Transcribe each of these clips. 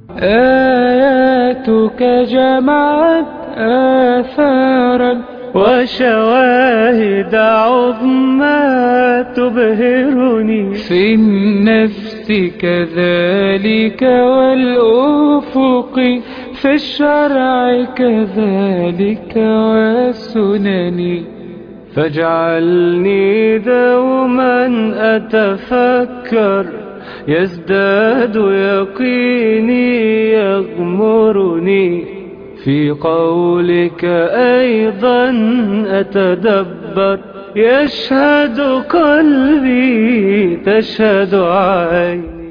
آياتك جمعت آثارا وشواهد عظمى تبهرني في النفس كذلك والأفق في الشرع كذلك والسنن فاجعلني دوما أتفكر يزداد يقيني يغمرني في قولك أيضا أتدبر يشهد قلبي تشهد عيني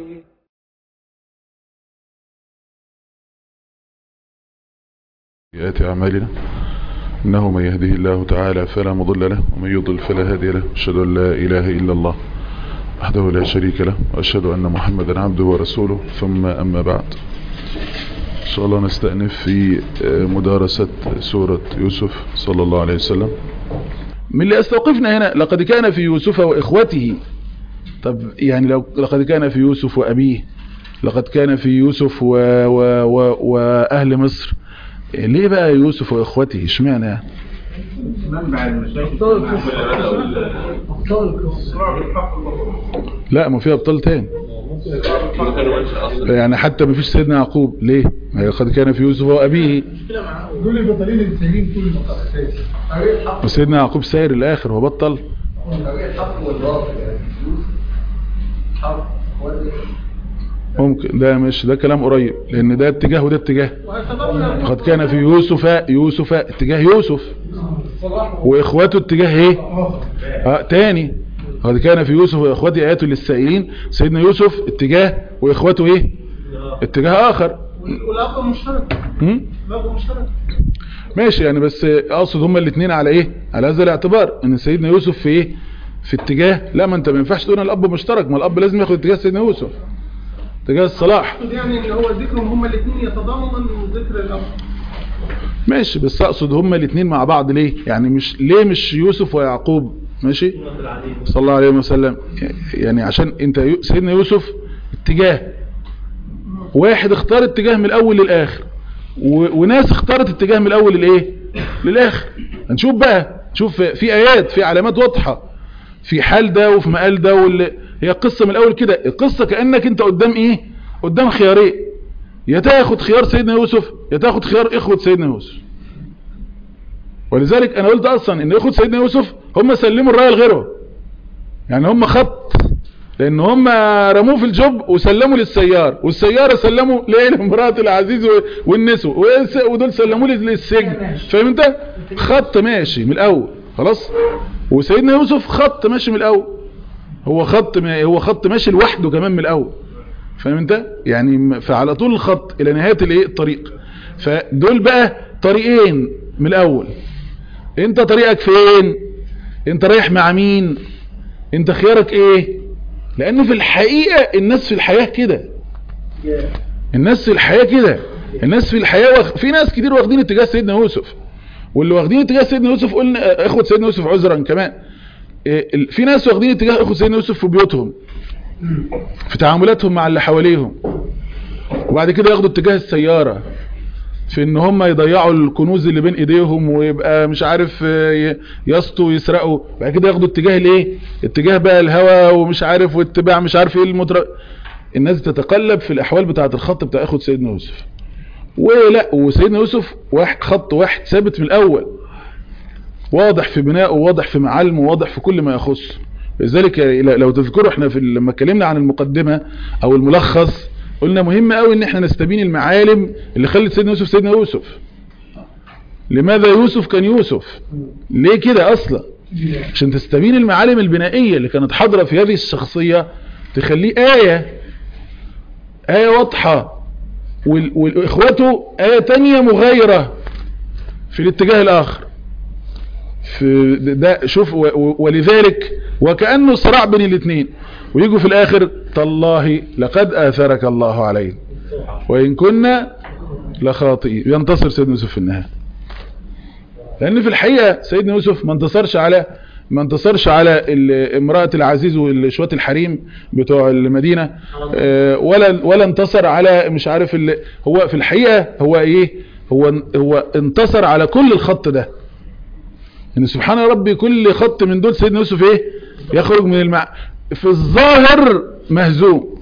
سيئات أعمالنا إنه من يهده الله تعالى فلا مضل له ومن يضل فلا هادي له أشهد أن لا إله إلا الله وحده لا شريك له وأشهد أن محمدا عبده ورسوله ثم أما بعد إن شاء الله نستأنف في مدارسة سورة يوسف صلى الله عليه وسلم من اللي استوقفنا هنا لقد كان في يوسف وإخوته طب يعني لو لقد كان في يوسف وأبيه لقد كان في يوسف و و و وأهل مصر ليه بقى يوسف وإخوته اشمعنى يعني لا ما في ابطال تاني يعني حتى ما فيش سيدنا يعقوب ليه ما قد كان في يوسف وابيه دول البطلين اللي سايبين طول المقام وسيدنا يعقوب ساير الاخر هو بطل الحق والباطل يعني الحق ممكن ده مش ده كلام قريب لان ده اتجاه وده اتجاه قد كان في يوسف يوسف اتجاه يوسف واخواته اتجاه ايه اه تاني قد كان في يوسف واخواته ايات للسائلين سيدنا يوسف اتجاه واخواته ايه اتجاه اخر والاب مشترك هم؟ الاب مشترك ماشي يعني بس اقصد هما الاثنين على ايه على هذا الاعتبار ان سيدنا يوسف في ايه في اتجاه لا ما انت ما ينفعش تقول الاب مشترك ما الاب لازم ياخد اتجاه سيدنا يوسف اتجاه الصلاح اقصد يعني ان هو ذكرهم هما الاثنين يتضمن ذكر الاب ماشي بس اقصد هما الاثنين مع بعض ليه يعني مش ليه مش يوسف ويعقوب ماشي صلى الله عليه وسلم يعني عشان انت يو- سيدنا يوسف اتجاه واحد اختار اتجاه من الاول للاخر و- وناس اختارت اتجاه من الاول للايه للاخر هنشوف بقى شوف في ايات في علامات واضحة في حال ده وفي مقال ده واللي هي قصة من الاول كده القصة كأنك انت قدام ايه قدام خيارين يا تاخد خيار سيدنا يوسف يا تاخد خيار اخوة سيدنا يوسف ولذلك انا قلت اصلا ان اخوة سيدنا يوسف هم سلموا الراية لغيره يعني هم خط لان هم رموه في الجب وسلموا للسيار والسيارة سلموا لامرأة العزيز و- والنسو وس- ودول سلموا لي للسجن فاهم انت خط ماشي من الاول خلاص وسيدنا يوسف خط ماشي من الاول هو خط ما هو خط ماشي لوحده كمان من الاول فاهم انت يعني م- فعلى طول الخط الى نهاية الايه الطريق فدول بقى طريقين من الاول انت طريقك فين انت رايح مع مين انت خيارك ايه لان في الحقيقة الناس في الحياة كده الناس في الحياة كده الناس في الحياة وخ... في ناس كتير واخدين اتجاه سيدنا يوسف واللي واخدين اتجاه سيدنا يوسف قلنا اه، اخوة سيدنا يوسف عذرا كمان اه، ال- في ناس واخدين اتجاه اخوة سيدنا يوسف في بيوتهم في تعاملاتهم مع اللي حواليهم وبعد كده ياخدوا اتجاه السيارة في ان هم يضيعوا الكنوز اللي بين ايديهم ويبقى مش عارف اه، ي- يسطوا ويسرقوا بعد كده ياخدوا اتجاه الايه اتجاه بقى الهوى ومش عارف واتباع مش عارف ايه المدر الناس تتقلب في الاحوال بتاعه الخط بتاع اخوة سيدنا يوسف ولا وسيدنا يوسف واحد خط واحد ثابت من الاول واضح في بنائه واضح في معالمه واضح في كل ما يخص لذلك لو تذكروا احنا في لما اتكلمنا عن المقدمة او الملخص قلنا مهم قوي ان احنا نستبين المعالم اللي خلت سيدنا يوسف سيدنا يوسف لماذا يوسف كان يوسف ليه كده اصلا عشان تستبين المعالم البنائية اللي كانت حاضرة في هذه الشخصية تخليه آية آية واضحة وال- واخواته آية تانية مغايرة في الاتجاه الاخر في ده شوف و- و- ولذلك وكأنه صراع بين الاثنين ويجوا في الاخر تالله لقد اثرك الله علينا وان كنا لخاطئين ينتصر سيدنا يوسف في النهاية لان في الحقيقة سيدنا يوسف ما انتصرش على ما انتصرش على ال- امرأة العزيز والشوية الحريم بتوع المدينة آه، ولا ولا انتصر على مش عارف ال- هو في الحقيقة هو ايه هو هو انتصر على كل الخط ده ان سبحان ربي كل خط من دول سيدنا يوسف ايه يخرج من المع في الظاهر مهزوم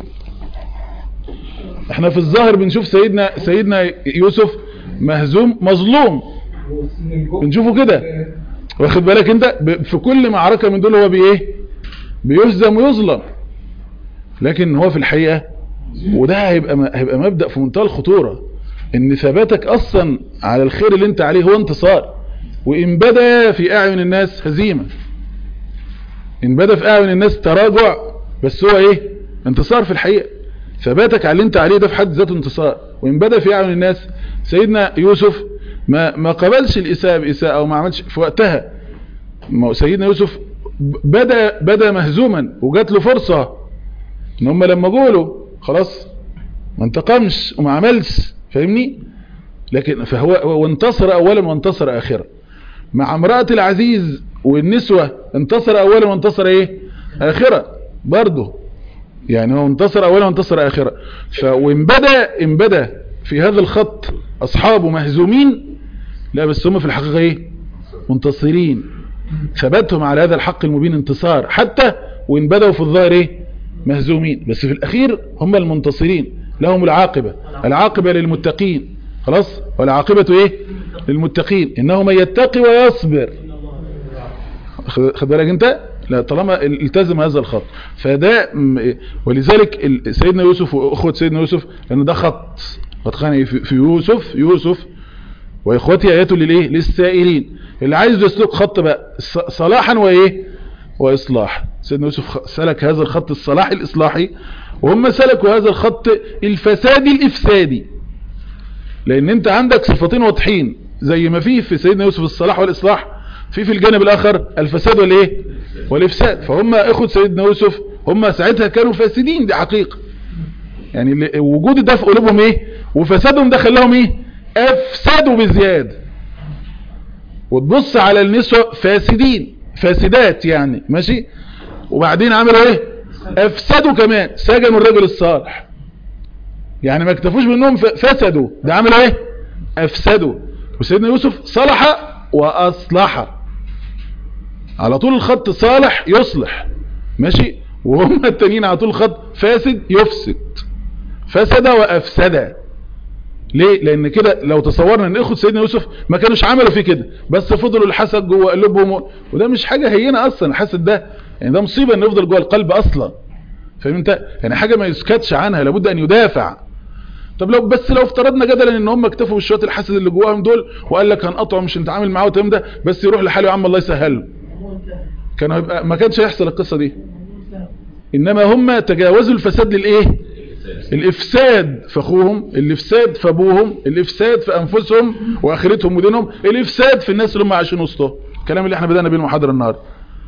احنا في الظاهر بنشوف سيدنا سيدنا يوسف مهزوم مظلوم بنشوفه كده واخد بالك انت ب- في كل معركة من دول هو بايه بيهزم ويظلم لكن هو في الحقيقة وده هيبقى م- هيبقى مبدأ في منتهى الخطورة ان ثباتك اصلا على الخير اللي انت عليه هو انتصار وان بدا في اعين الناس هزيمة ان بدا في اعين الناس تراجع بس هو ايه انتصار في الحقيقة ثباتك على اللي انت عليه ده في حد ذاته انتصار وان بدا في اعين الناس سيدنا يوسف ما ما قبلش الاساءة باساءة او ما عملش في وقتها ما هو سيدنا يوسف بدا بدا مهزوما وجات له فرصة ان هم لما جوله خلاص ما انتقمش وما عملش فاهمني لكن فهو هو انتصر اولا وانتصر اخرا مع امرأة العزيز والنسوة انتصر اولا وانتصر ايه اخرا برضه يعني هو انتصر اولا وانتصر اخرا فوان بدا ان بدا في هذا الخط اصحابه مهزومين لا بس هم في الحقيقة ايه منتصرين ثبتهم على هذا الحق المبين انتصار حتى وان بدأوا في الظاهر ايه مهزومين بس في الاخير هم المنتصرين لهم العاقبة العاقبة للمتقين خلاص والعاقبة ايه للمتقين انه من يتقي ويصبر خد خد بالك انت لا طالما التزم هذا الخط فده م- ولذلك ال- سيدنا يوسف واخوة سيدنا يوسف لان ده خط خط في في يوسف يوسف واخوتي اياته للايه للسائلين اللي عايز يسلك خط بقى ص- صلاحا وايه واصلاح سيدنا يوسف خ- سلك هذا الخط الصلاحي الاصلاحي وهم سلكوا هذا الخط الفسادي الافسادي لان انت عندك صفتين واضحين زي ما في في سيدنا يوسف الصلاح والاصلاح في في الجانب الاخر الفساد والايه والافساد فهم اخوة سيدنا يوسف هم ساعتها كانوا فاسدين دي حقيقة يعني اللي- وجود ده في قلوبهم ايه وفسادهم ده خلاهم ايه افسدوا بزيادة وتبص على النسوة فاسدين فاسدات يعني ماشي وبعدين عملوا ايه افسدوا كمان سجنوا الرجل الصالح يعني ما اكتفوش منهم ف- فسدوا ده عملوا ايه افسدوا وسيدنا يوسف صلح واصلح على طول الخط صالح يصلح ماشي وهم التانيين على طول الخط فاسد يفسد فسد وافسد ليه لان كده لو تصورنا ان اخوة سيدنا يوسف ما كانوش عملوا فيه كده بس فضلوا الحسد جوه قلوبهم و- وده مش حاجة هينة اصلا الحسد ده يعني ده مصيبة ان يفضل جوه القلب اصلا فاهم انت يعني حاجة ما يسكتش عنها لابد ان يدافع طب لو بس لو افترضنا جدلا ان هم اكتفوا بالشويه الحسد اللي جواهم دول وقال لك هنقطعه مش نتعامل معاه والكلام ده بس يروح لحاله يا عم الله يسهله كان هيبقى ما كانش هيحصل القصه دي انما هم تجاوزوا الفساد للايه الافساد في اخوهم الافساد في ابوهم الافساد في انفسهم واخرتهم ودينهم الافساد في الناس اللي هم عايشين وسطهم الكلام اللي احنا بدانا بيه المحاضره النهارده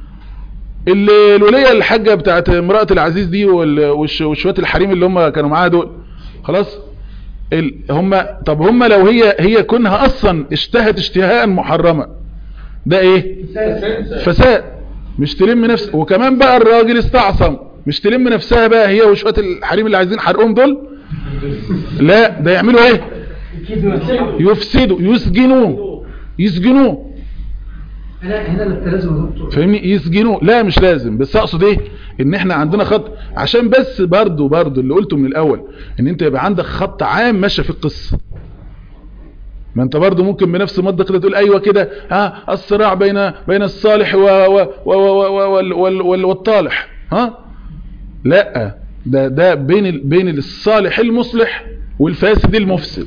ال- الوليه الحاجه بتاعت امراه العزيز دي وال- والش- والشويه الحريم اللي هم كانوا معاها دول خلاص ال... هم طب هم لو هي هي كونها اصلا اشتهت اشتهاء محرمة ده ايه فساد مش تلم نفس وكمان بقى الراجل استعصم مش تلم نفسها بقى هي وشوية الحريم اللي عايزين حرقهم دول لا ده يعملوا ايه يفسدوا يسجنوه يسجنوه هنا هنا التلازم يا دكتور فاهمني يسجنوه لا مش لازم بس اقصد ايه ان احنا عندنا خط عشان بس برضو برضو اللي قلته من الاول ان انت يبقى عندك خط عام ماشي في القصة ما انت برضو ممكن بنفس المادة كده تقول ايوه كده ها الصراع بين بين الصالح و و و و و وال وال وال والطالح ها لا ده ده بين ال بين الصالح المصلح والفاسد المفسد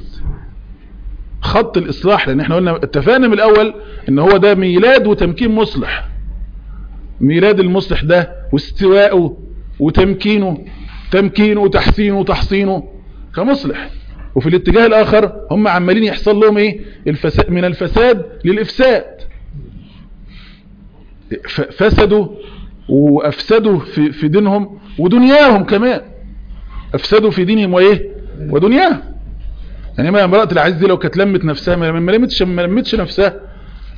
خط الاصلاح لان احنا قلنا اتفقنا من الاول ان هو ده ميلاد وتمكين مصلح ميلاد المصلح ده واستواءه وتمكينه تمكينه وتحسينه وتحصينه كمصلح وفي الاتجاه الاخر هم عمالين يحصل لهم ايه الفساد من الفساد للافساد ف- فسدوا وافسدوا في, في دينهم ودنياهم كمان افسدوا في دينهم وايه ودنياهم يعني ما امرأة العزيز دي لو كانت لمت نفسها ما ما لمتش ما لمتش نفسها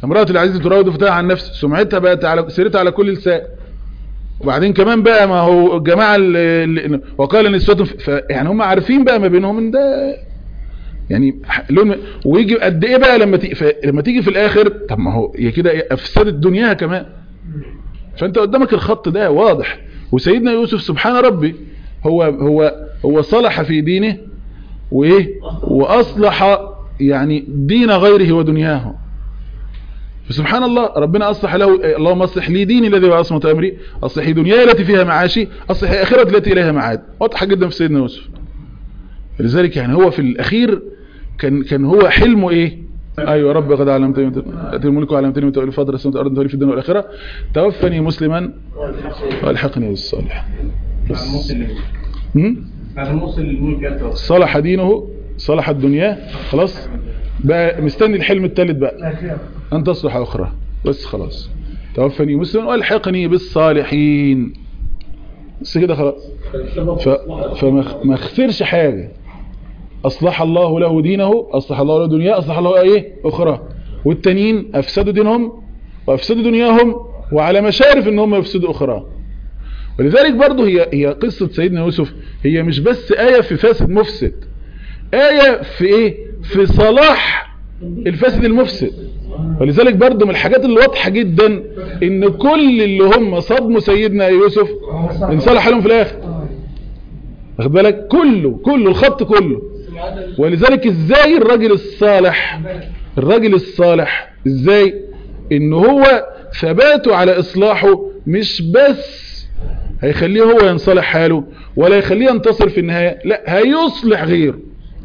امرأة العزيز تراود فتاها عن نفسه سمعتها بقت على سيرتها على كل لسان وبعدين كمان بقى ما هو الجماعة اللي اللي- وقال نسوة ف- يعني هم عارفين بقى ما بينهم ان ده يعني لون ويجي قد ايه بقى لما تيجي لما تيجي في الاخر طب ما هو هي كده إيه؟ افسدت دنياها كمان فانت قدامك الخط ده واضح وسيدنا يوسف سبحان ربي هو هو هو صلح في دينه وايه واصلح يعني دين غيره ودنياه فسبحان الله ربنا اصلح له اللهم اصلح لي ديني الذي هو عصمة امري اصلح لي دنياي التي فيها معاشي اصلح لي اخرتي التي اليها معاد واضحه جدا في سيدنا يوسف لذلك يعني هو في الاخير كان كان هو حلمه ايه ايوه رب قد علمتني اتي الملك وعلمتني من تاويل الفضل السماوات والارض تولي في الدنيا والاخره توفني مسلما والحقني بالصالح بس. هم؟ بعد ما وصل للملك أنت صلح دينه صلح الدنيا خلاص بقى مستني الحلم الثالث بقى أن تصلح أخرى بس خلاص توفني مسلما والحقني بالصالحين بس كده خلاص ف... فما ما خسرش حاجة أصلح الله له دينه أصلح الله له دنياه أصلح الله إيه أخرى والتانيين أفسدوا دينهم وأفسدوا دنياهم وعلى مشارف إن هم يفسدوا أخرى ولذلك برضه هي هي قصة سيدنا يوسف هي مش بس آية في فاسد مفسد آية في إيه في صلاح الفاسد المفسد ولذلك برضه من الحاجات اللي واضحة جدا ان كل اللي هم صدموا سيدنا يوسف انصلح لهم في الاخر واخد بالك كله كله الخط كله ولذلك ازاي الراجل الصالح الراجل الصالح ازاي ان هو ثباته على اصلاحه مش بس هيخليه هو ينصلح حاله ولا يخليه ينتصر في النهاية لا هيصلح غيره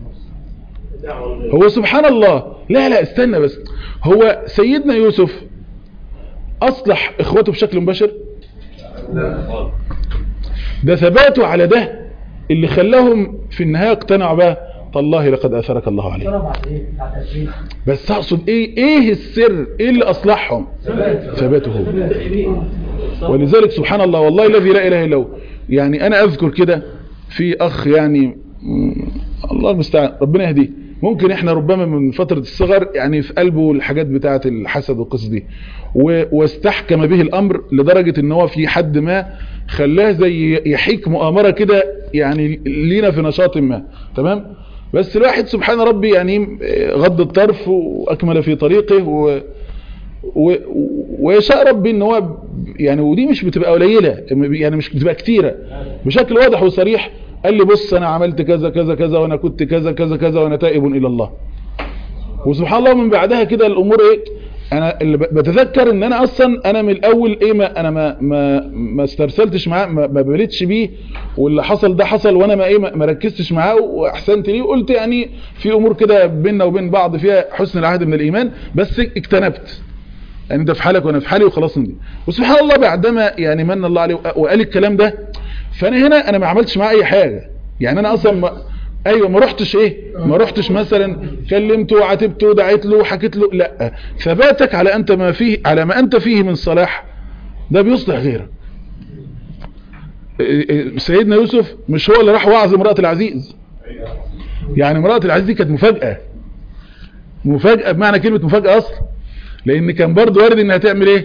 هو سبحان الله لا لا استنى بس هو سيدنا يوسف أصلح إخوته بشكل مباشر ده ثباته على ده اللي خلاهم في النهاية اقتنعوا بقى تالله لقد أثرك الله عليه بس أقصد إيه إيه السر إيه اللي أصلحهم ثباته هو ولذلك سبحان الله والله الذي لا إله إلا هو يعني أنا أذكر كده في أخ يعني مم، الله المستعان ربنا يهديه ممكن احنا ربما من فترة الصغر يعني في قلبه الحاجات بتاعة الحسد والقصص دي و- واستحكم به الامر لدرجة ان هو في حد ما خلاه زي يحيك مؤامرة كده يعني لينا في نشاط ما تمام بس الواحد سبحان ربي يعني غض الطرف واكمل في طريقه و و- ويشاء ربي ان هو يعني ودي مش بتبقى قليلة يعني مش بتبقى كتيرة بشكل واضح وصريح قال لي بص انا عملت كذا كذا كذا وانا كنت كذا كذا كذا وانا تائب الى الله وسبحان الله من بعدها كده الامور ايه انا اللي ب- بتذكر ان انا اصلا انا من الاول ايه ما انا ما ما ما استرسلتش معاه ما ما بلتش بيه واللي حصل ده حصل وانا ما ايه ما ما ركزتش معاه واحسنت ليه وقلت يعني في امور كده بيننا وبين بعض فيها حسن العهد من الايمان بس اجتنبت يعني انت في حالك وانا في حالي وخلاص ندي وسبحان الله بعدما يعني من الله عليه وقال الكلام ده فانا هنا انا ما عملتش معاه اي حاجة يعني انا اصلا ما ايوه ما رحتش ايه ما رحتش مثلا كلمته وعاتبته ودعيت له وحكيت له لا ثباتك على انت ما فيه على ما انت فيه من صلاح ده بيصلح غيرك إيه إيه سيدنا يوسف مش هو اللي راح وعظ امرأة العزيز يعني امرأة العزيز دي كانت مفاجأة مفاجأة بمعنى كلمة مفاجأة اصلا لان كان برضو وارد انها تعمل ايه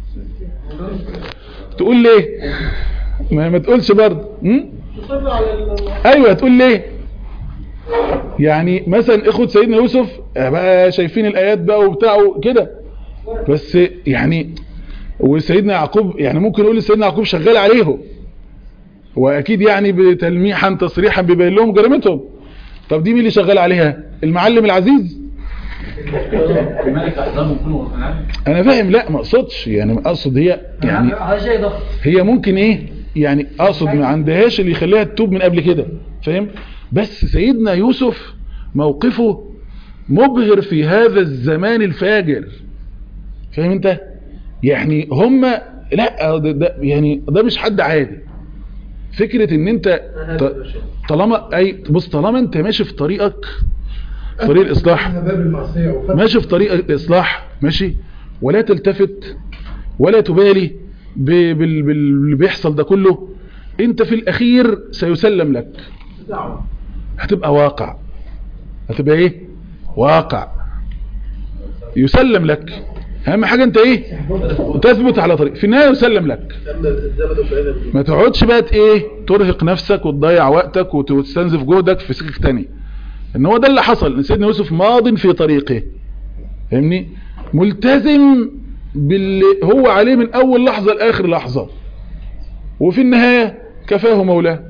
تقول ليه ما, ما تقولش برضو م? ايوه تقول ليه يعني مثلا اخوة سيدنا يوسف بقى شايفين الايات بقى وبتاعه كده بس يعني وسيدنا يعقوب يعني ممكن نقول سيدنا يعقوب شغال عليهم واكيد يعني بتلميحا تصريحا بيبين لهم جريمتهم طب دي مين اللي شغال عليها المعلم العزيز الملك أحضر من كل وطنات انا فاهم لا ما اقصدش يعني اقصد هي يعني هذا شيء ضخم هي ممكن ايه يعني اقصد ما عندهاش اللي يخليها تتوب من قبل كده فاهم بس سيدنا يوسف موقفه مبهر في هذا الزمان الفاجر فاهم انت يعني هم لا ده, ده يعني ده مش حد عادي فكرة ان انت ط- طالما اي بص طالما انت ماشي في طريقك طريق الاصلاح باب المعصية وفتح ماشي في طريق الإصلاح ماشي ولا تلتفت ولا تبالي ب- بال- بال- باللي بيحصل ده كله انت في الأخير سيسلم لك هتبقى واقع هتبقى ايه واقع يسلم لك اهم حاجة انت ايه تثبت على طريق في النهاية يسلم لك ما تقعدش بقى ايه ترهق نفسك وتضيع وقتك وت- وتستنزف جهدك في سكك تاني ان هو ده اللي حصل ان سيدنا يوسف ماض في طريقه فاهمني ملتزم باللي هو عليه من اول لحظة لاخر لحظة وفي النهاية كفاه مولاه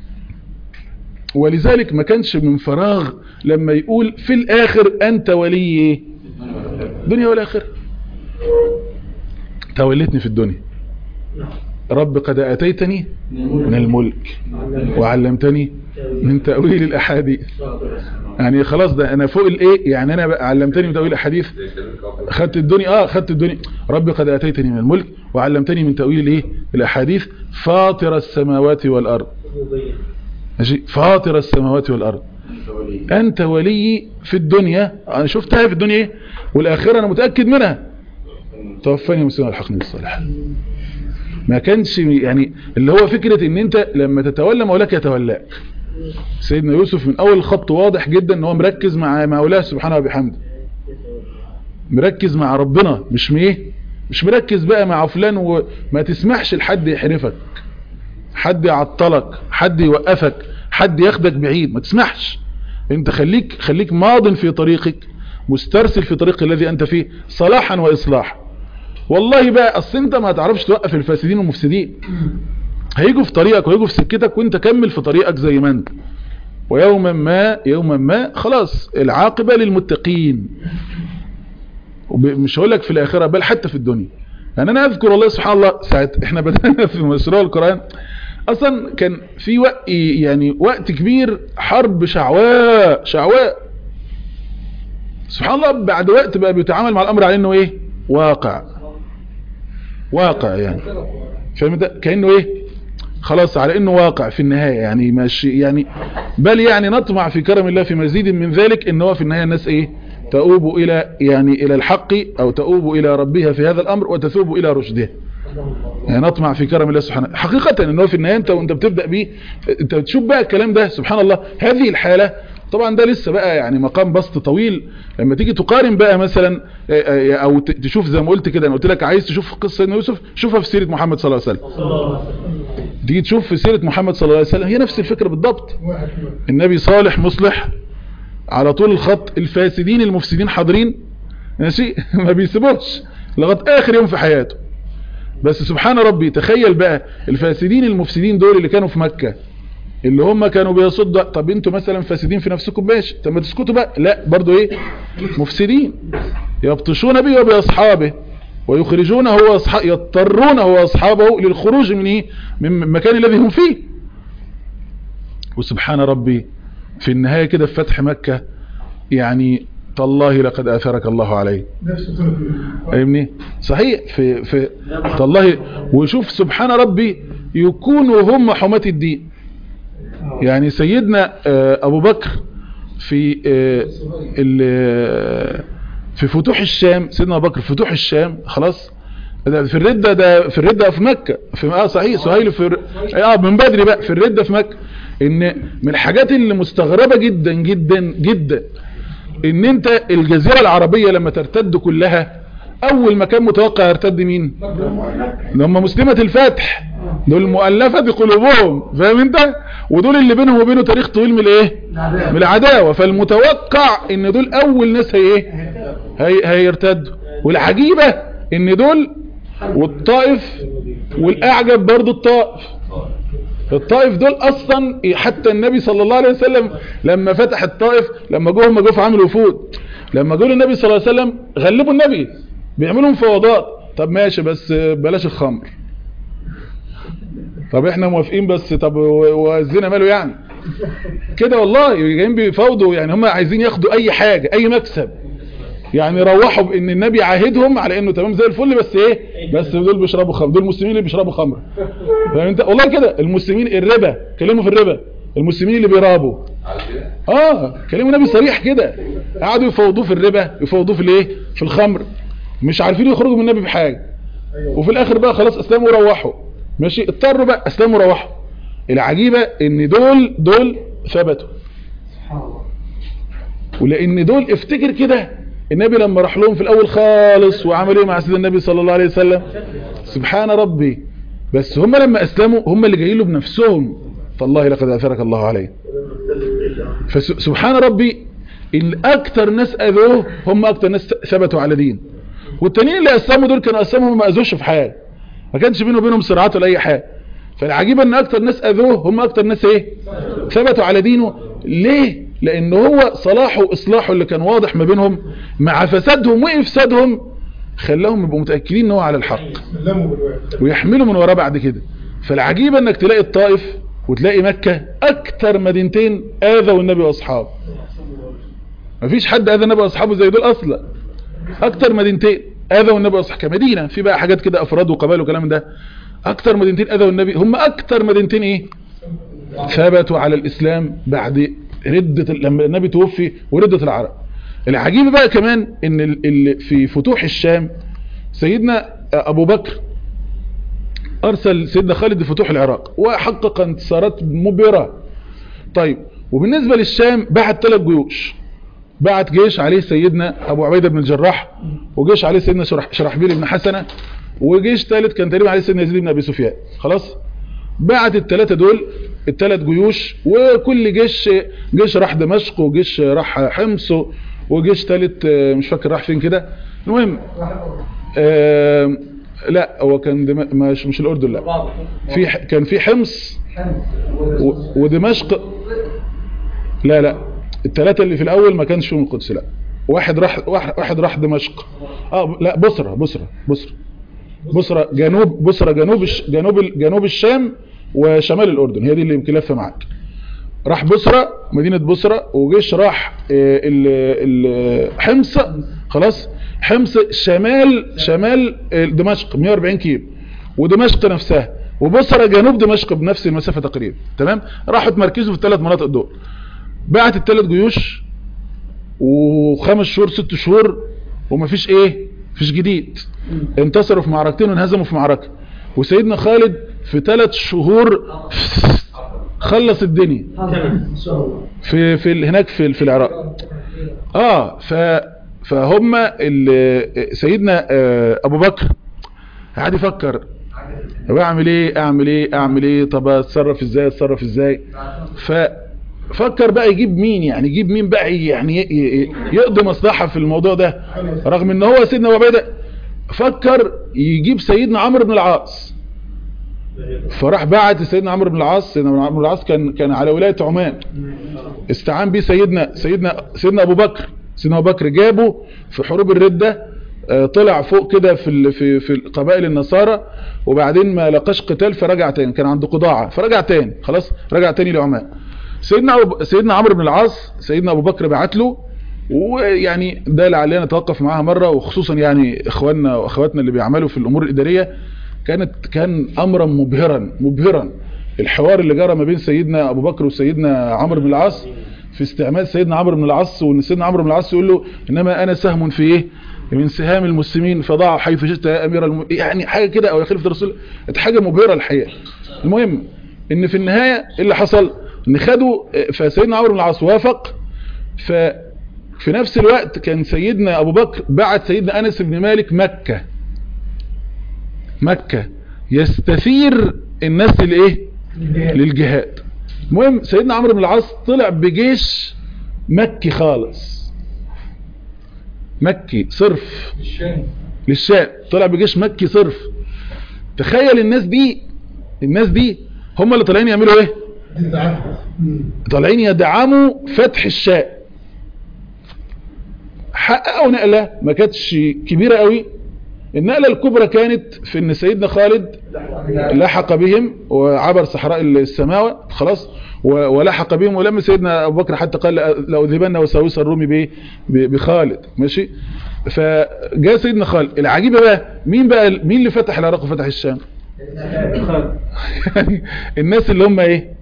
ولذلك ما كانش من فراغ لما يقول في الاخر انت ولي ايه دنيا والاخره تولتني في الدنيا رب قد اتيتني من الملك وعلمتني من تأويل الاحاديث يعني خلاص ده انا فوق الايه يعني انا بقى علمتني من تأويل الاحاديث خدت الدنيا اه خدت الدنيا رب قد اتيتني من الملك وعلمتني من تأويل الايه الاحاديث فاطر السماوات والارض ماشي فاطر السماوات والارض انت ولي في الدنيا انا شفتها في الدنيا ايه والاخره انا متاكد منها توفاني مسلما الحقني بالصالحين ما كانش يعني اللي هو فكره ان انت لما تتولى مولاك يتولاك سيدنا يوسف من اول الخط واضح جدا ان هو مركز مع مولاه سبحانه وبحمده مركز مع ربنا مش ايه مش مركز بقى مع فلان وما تسمحش لحد يحرفك حد يعطلك حد يوقفك حد ياخدك بعيد ما تسمحش انت خليك خليك ماض في طريقك مسترسل في طريق الذي انت فيه صلاحا واصلاحا والله بقى اصل انت ما تعرفش توقف الفاسدين والمفسدين هيجوا في طريقك وهيجوا في سكتك وانت كمل في طريقك زي ما انت ويوما ما يوما ما خلاص العاقبة للمتقين وب- مش هقول لك في الاخرة بل حتى في الدنيا يعني انا اذكر والله سبحان الله ساعة احنا بدأنا في مشروع القرآن اصلا كان في وقت يعني وقت كبير حرب شعواء شعواء سبحان الله بعد وقت بقى بيتعامل مع الامر على انه ايه واقع واقع يعني فاهم ده كانه ايه خلاص على انه واقع في النهايه يعني ماشي يعني بل يعني نطمع في كرم الله في مزيد من ذلك ان هو في النهايه الناس ايه تؤوب الى يعني الى الحق او تؤوب الى ربها في هذا الامر وتثوب الى رشدها يعني نطمع في كرم الله سبحانه حقيقة ان هو في النهاية انت وانت بتبدأ بيه انت بتشوف بقى الكلام ده سبحان الله هذه الحالة طبعا ده لسه بقى يعني مقام بسط طويل لما تيجي تقارن بقى مثلا آه، آه، او ت- تشوف زي ما قلت كده انا قلت لك عايز تشوف قصة سيدنا يوسف شوفها في سيرة محمد صلى الله عليه وسلم تيجي تشوف في سيرة محمد صلى الله عليه وسلم هي نفس الفكرة بالضبط واحد فيهم. النبي صالح مصلح على طول الخط الفاسدين المفسدين حاضرين ماشي ما بيسيبوش لغايه اخر يوم في حياته بس سبحان ربي تخيل بقى الفاسدين المفسدين دول اللي كانوا في مكة اللي هم كانوا بيصدوا طب انتوا مثلا فاسدين في نفسكم ماشي طب ما تسكتوا بقى لا برضو ايه مفسدين يبطشون به وبأصحابه ويخرجونه هو أصحاب يضطرونه هو أصحابه للخروج من ايه من المكان الذي هم فيه وسبحان ربي في النهاية كده في فتح مكة يعني تالله لقد آثرك الله عليه نفس طرق فاهمني صحيح في في تالله وشوف سبحان ربي يكونوا هم حماة الدين يعني سيدنا آه، ابو بكر في آه، ال- في فتوح الشام سيدنا ابو بكر في فتوح الشام خلاص ده في الردة ده في الردة في مكة في اه صحيح سهيل في الر- اه من بدري بقى في الردة في مكة ان من الحاجات اللي مستغربة جدا جدا جدا ان انت الجزيرة العربية لما ترتد كلها اول مكان متوقع يرتد مين اللي هم مسلمة الفتح دول مؤلفة قلوبهم فاهم انت ودول اللي بينهم وبينه تاريخ طويل من الايه من العداوة فالمتوقع ان دول اول ناس هي ايه هي هيرتدوا والعجيبة ان دول والطائف والاعجب برضو الطائف الطائف دول اصلا حتى النبي صلى الله عليه وسلم لما فتح الطائف لما جوه هم جوه عملوا وفود لما جوا النبي صلى الله عليه وسلم غلبوا النبي بيعملوا مفاوضات طب ماشي بس بلاش الخمر طب احنا موافقين بس طب و- والزنا ماله يعني كده والله جايين بيفاوضوا يعني هم عايزين ياخدوا اي حاجة اي مكسب يعني روحوا بان النبي عاهدهم على انه تمام زي الفل بس ايه بس دول بيشربوا خمر دول المسلمين اللي بيشربوا خمر فاهم انت والله كده المسلمين الربا كلموا في الربا المسلمين اللي بيرابوا اه كلموا النبي صريح كده قعدوا يفوضوه في الربا يفوضوه في الايه في الخمر مش عارفين يخرجوا من النبي بحاجه وفي الاخر بقى خلاص اسلموا وروحوا ماشي اضطروا بقى اسلموا وروحوا العجيبه ان دول دول ثبتوا ولان دول افتكر كده النبي لما راح لهم في الاول خالص وعمل ايه مع سيدنا النبي صلى الله عليه وسلم سبحان ربي بس هم لما اسلموا هم اللي جايين له بنفسهم فالله لقد اثرك الله عليه فسبحان ربي ان اكتر ناس اذوه هم اكتر ناس ثبتوا على دين والتانيين اللي اسلموا دول كانوا اسلموا ما اذوش في حاجه ما كانش بينه وبينهم صراعات ولا اي حاجه فالعجيب ان اكتر ناس اذوه هم اكتر ناس ايه ثبتوا على دينه ليه لان هو صلاحه واصلاحه اللي كان واضح ما بينهم مع فسادهم وافسادهم خلاهم يبقوا متاكدين ان هو على الحق سلموا بالواحد ويحملوا من وراه بعد كده فالعجيب انك تلاقي الطائف وتلاقي مكة اكتر مدينتين اذوا النبي واصحابه مفيش حد اذى النبي واصحابه زي دول اصلا اكتر مدينتين اذوا النبي واصحابه كمدينة في بقى حاجات كده افراد وقبائل وكلام ده اكتر مدينتين اذوا النبي هم اكتر مدينتين ايه ثبتوا على الاسلام بعد ردة لما النبي توفي وردة العرب العجيب بقى كمان ان ال- ال- في فتوح الشام سيدنا ابو بكر ارسل سيدنا خالد لفتوح العراق وحقق انتصارات مبهرة طيب وبالنسبة للشام بعت ثلاث جيوش بعت جيش عليه سيدنا ابو عبيدة بن الجراح وجيش عليه سيدنا شرح شرحبيل بن حسنة وجيش ثالث كان تقريبا عليه سيدنا يزيد بن ابي سفيان خلاص بعت الثلاثة دول الثلاث جيوش وكل جيش جيش راح دمشق وجيش راح حمص وجيش ثالث مش فاكر راح فين كده المهم آم، لا هو كان دم... مش مش الاردن لا في ح- كان في حمص و... ودمشق لا لا الثلاثه اللي في الاول ما كانش فيهم القدس لا واحد راح واحد واحد راح دمشق اه لا بصره بصره بصره بصره جنوب بصره جنوب الش... جنوب ال- جنوب الشام وشمال الاردن هي دي اللي يمكن لفه معاك راح بصرة مدينة بصرة وجيش راح آه، ال- ال- حمص خلاص حمص شمال شمال آه، دمشق 140 كيلو ودمشق نفسها وبصرة جنوب دمشق بنفس المسافة تقريبا تمام راحوا تمركزوا في الثلاث مناطق دول بعت الثلاث جيوش وخمس شهور ست شهور ومفيش ايه مفيش جديد انتصروا في معركتين وانهزموا في معركة وسيدنا خالد في ثلاث شهور خلص الدنيا في في ال- هناك في في العراق اه ف فهم ال- سيدنا آه، ابو بكر قاعد يفكر طب اعمل ايه اعمل ايه اعمل ايه طب اتصرف ازاي اتصرف ازاي ففكر بقى يجيب مين يعني يجيب مين بقى يعني ي- ي- يقضي مصلحة في الموضوع ده رغم ان هو سيدنا ابو عبيده فكر يجيب سيدنا عمرو بن العاص فراح بعت سيدنا عمرو بن العاص سيدنا عمرو بن العاص كان كان على ولايه عمان استعان بيه سيدنا سيدنا سيدنا ابو بكر سيدنا ابو بكر جابه في حروب الرده آه، طلع فوق كده في ال- في في قبائل النصارى وبعدين ما لقاش قتال فرجع تاني كان عنده قضاعه فرجع تاني خلاص رجع تاني لعمان سيدنا أبو سيدنا عمرو بن العاص سيدنا ابو بكر بعت له ويعني ده لعلنا نتوقف معاها مره وخصوصا يعني اخواننا واخواتنا اللي بيعملوا في الامور الاداريه كانت كان امرا مبهرا مبهرا الحوار اللي جرى ما بين سيدنا ابو بكر وسيدنا عمرو بن العاص في استعمال سيدنا عمرو بن العاص وان سيدنا عمرو بن العاص يقول له انما انا سهم في ايه من سهام المسلمين فضع حيث شئت يا امير الم... يعني حاجه كده او يا خليفه الرسول كانت حاجه مبهره الحقيقه المهم ان في النهايه إيه اللي حصل ان خدوا فسيدنا عمرو بن العاص وافق ف في نفس الوقت كان سيدنا ابو بكر بعت سيدنا انس بن مالك مكة مكة يستثير الناس للايه للجهاد المهم سيدنا عمرو بن العاص طلع بجيش مكي خالص مكي صرف للشام طلع بجيش مكي صرف تخيل الناس دي الناس دي هم اللي طالعين يعملوا ايه طالعين يدعموا فتح الشام حققوا نقلة ما كانتش كبيرة قوي النقلة الكبرى كانت في ان سيدنا خالد لحق بهم وعبر صحراء السماوة خلاص و- ولحق بهم ولما سيدنا ابو بكر حتى قال لأذهبن وساوس الرومي ب- ب- بخالد ماشي فجاء سيدنا خالد العجيبة بقى مين بقى مين اللي فتح العراق وفتح الشام يعني الناس اللي هم ايه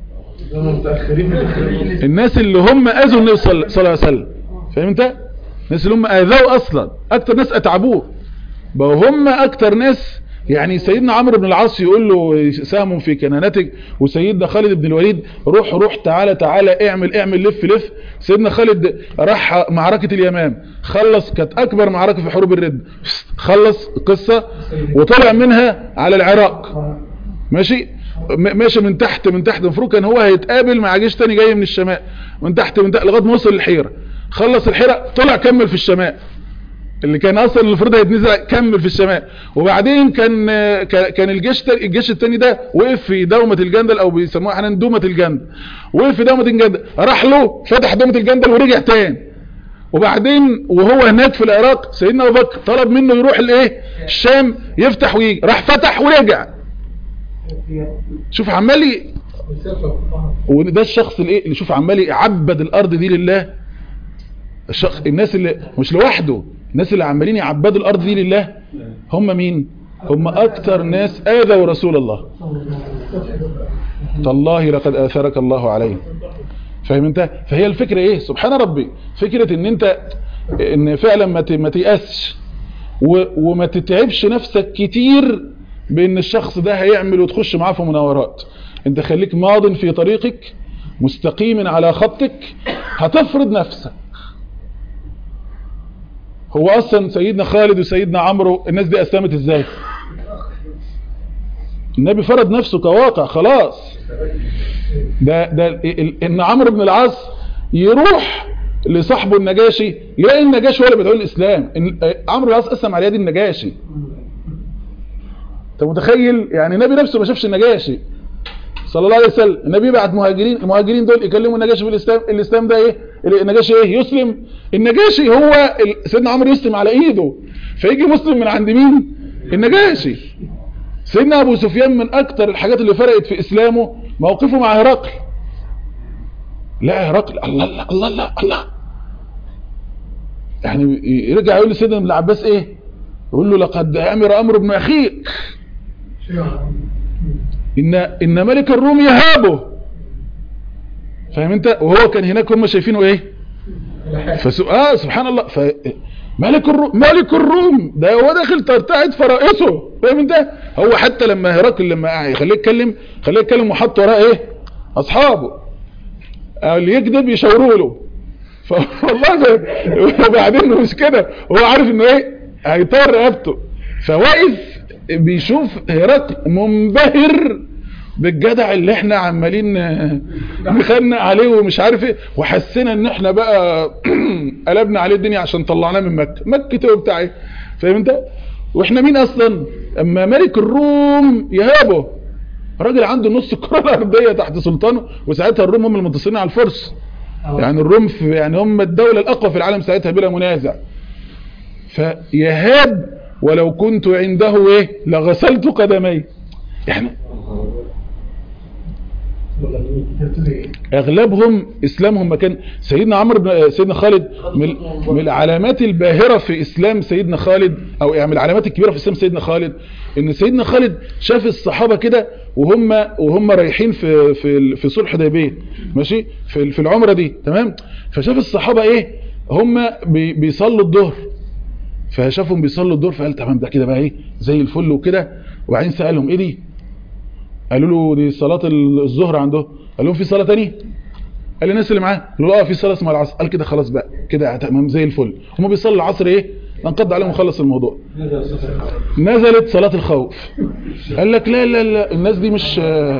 الناس اللي هم اذوا النبي صلى صلى الله عليه وسلم فاهم انت الناس اللي هم اذوه اصلا اكتر ناس اتعبوه بقوا هم اكتر ناس يعني سيدنا عمرو بن العاص يقول له سهم في كنانتك وسيدنا خالد بن الوليد روح روح تعالى تعالى اعمل اعمل لف لف سيدنا خالد راح معركة اليمام خلص كانت اكبر معركة في حروب الرد خلص القصة وطلع منها على العراق ماشي م- ماشي من تحت من تحت المفروض كان هو هيتقابل مع جيش تاني جاي من الشمال من تحت من تحت لغايه ما وصل الحيره خلص الحيره طلع كمل في الشمال اللي كان اصلا المفروض هيتنزل كمل في الشمال وبعدين كان كان كان الجيش تا- الجيش التاني ده وقف في دومه الجندل او بيسموها احيانا دومه الجندل وقف في دومه الجندل راح له فتح دومه الجندل ورجع تاني وبعدين وهو هناك في العراق سيدنا ابو بكر طلب منه يروح الايه الشام يفتح ويجي راح فتح ورجع شوف عمال ي- وده الشخص الايه اللي شوف عمال يعبد الارض دي لله الشخص الناس اللي مش لوحده الناس اللي عمالين يعبدوا الارض دي لله هم مين هم اكتر ناس اذوا رسول الله تالله لقد اثرك الله عليه فاهم انت فهي الفكره ايه سبحان ربي فكره ان انت ان فعلا ما ت- ما تيأسش و- وما تتعبش نفسك كتير بان الشخص ده هيعمل وتخش معاه في مناورات انت خليك ماض في طريقك مستقيم على خطك هتفرض نفسك هو اصلا سيدنا خالد وسيدنا عمرو الناس دي اسلمت ازاي النبي فرض نفسه كواقع خلاص ده ده ال- ال- ان عمرو بن العاص يروح لصاحبه النجاشي يلاقي النجاشي هو اللي بيدعو الاسلام إن- عمرو بن العاص اسلم على يد النجاشي انت متخيل يعني النبي نفسه ما شافش النجاشي صلى الله عليه وسلم النبي بعت مهاجرين المهاجرين دول يكلموا النجاشي في الاسلام الاسلام ده ايه النجاشي ايه يسلم النجاشي هو ال- سيدنا عمرو يسلم على ايده فيجي مسلم من عند مين النجاشي سيدنا ابو سفيان من اكتر الحاجات اللي فرقت في اسلامه موقفه مع هرقل لا هرقل الله الله الله الله, الله. يعني يرجع يقول لسيدنا ابن العباس ايه يقول له لقد امر امر ابن اخيك ان ان ملك الروم يهابه فاهم انت وهو كان هناك هم شايفينه ايه فسو... اه سبحان الله ف... ملك الروم ملك الروم ده هو داخل ترتعد فرائسه فاهم انت هو حتى لما هرقل لما يخليه يتكلم خليه يتكلم وحط وراه ايه اصحابه آه، اللي يكذب يشاوروا له فوالله وبعدين مش كده هو عارف انه ايه هيطير رقبته فواقف بيشوف هرقل منبهر بالجدع اللي احنا عمالين نخنق عليه ومش عارف ايه وحسينا ان احنا بقى قلبنا عليه الدنيا عشان طلعناه من مكة مكة هو بتاع ايه فاهم انت واحنا مين اصلا اما ملك الروم يهابه راجل عنده نص الكرة الارضية تحت سلطانه وساعتها الروم هم المنتصرين على الفرس يعني الروم في يعني هم الدولة الاقوى في العالم ساعتها بلا منازع فيهاب ولو كنت عنده ايه لغسلت قدمي يعني اغلبهم اسلامهم ما كان سيدنا عمرو بن سيدنا خالد من من العلامات الباهره في اسلام سيدنا خالد او يعني من العلامات الكبيره في اسلام سيدنا خالد ان سيدنا خالد شاف الصحابه كده وهم وهم رايحين في في في صلح حديبيه ماشي في في العمره دي تمام فشاف الصحابه ايه هم بي- بيصلوا الظهر فشافهم بيصلوا الظهر فقال تمام ده كده بقى ايه زي الفل وكده وبعدين سالهم ايه دي قالوا له دي صلاة الظهر عنده قال لهم في صلاة تانية قال للناس اللي معاه قالوا له اه في صلاة اسمها العصر قال كده خلاص بقى كده تمام زي الفل هم بيصلوا العصر ايه ننقض عليهم وخلص الموضوع نزلت صلاة الخوف قال لك لا لا لا الناس دي مش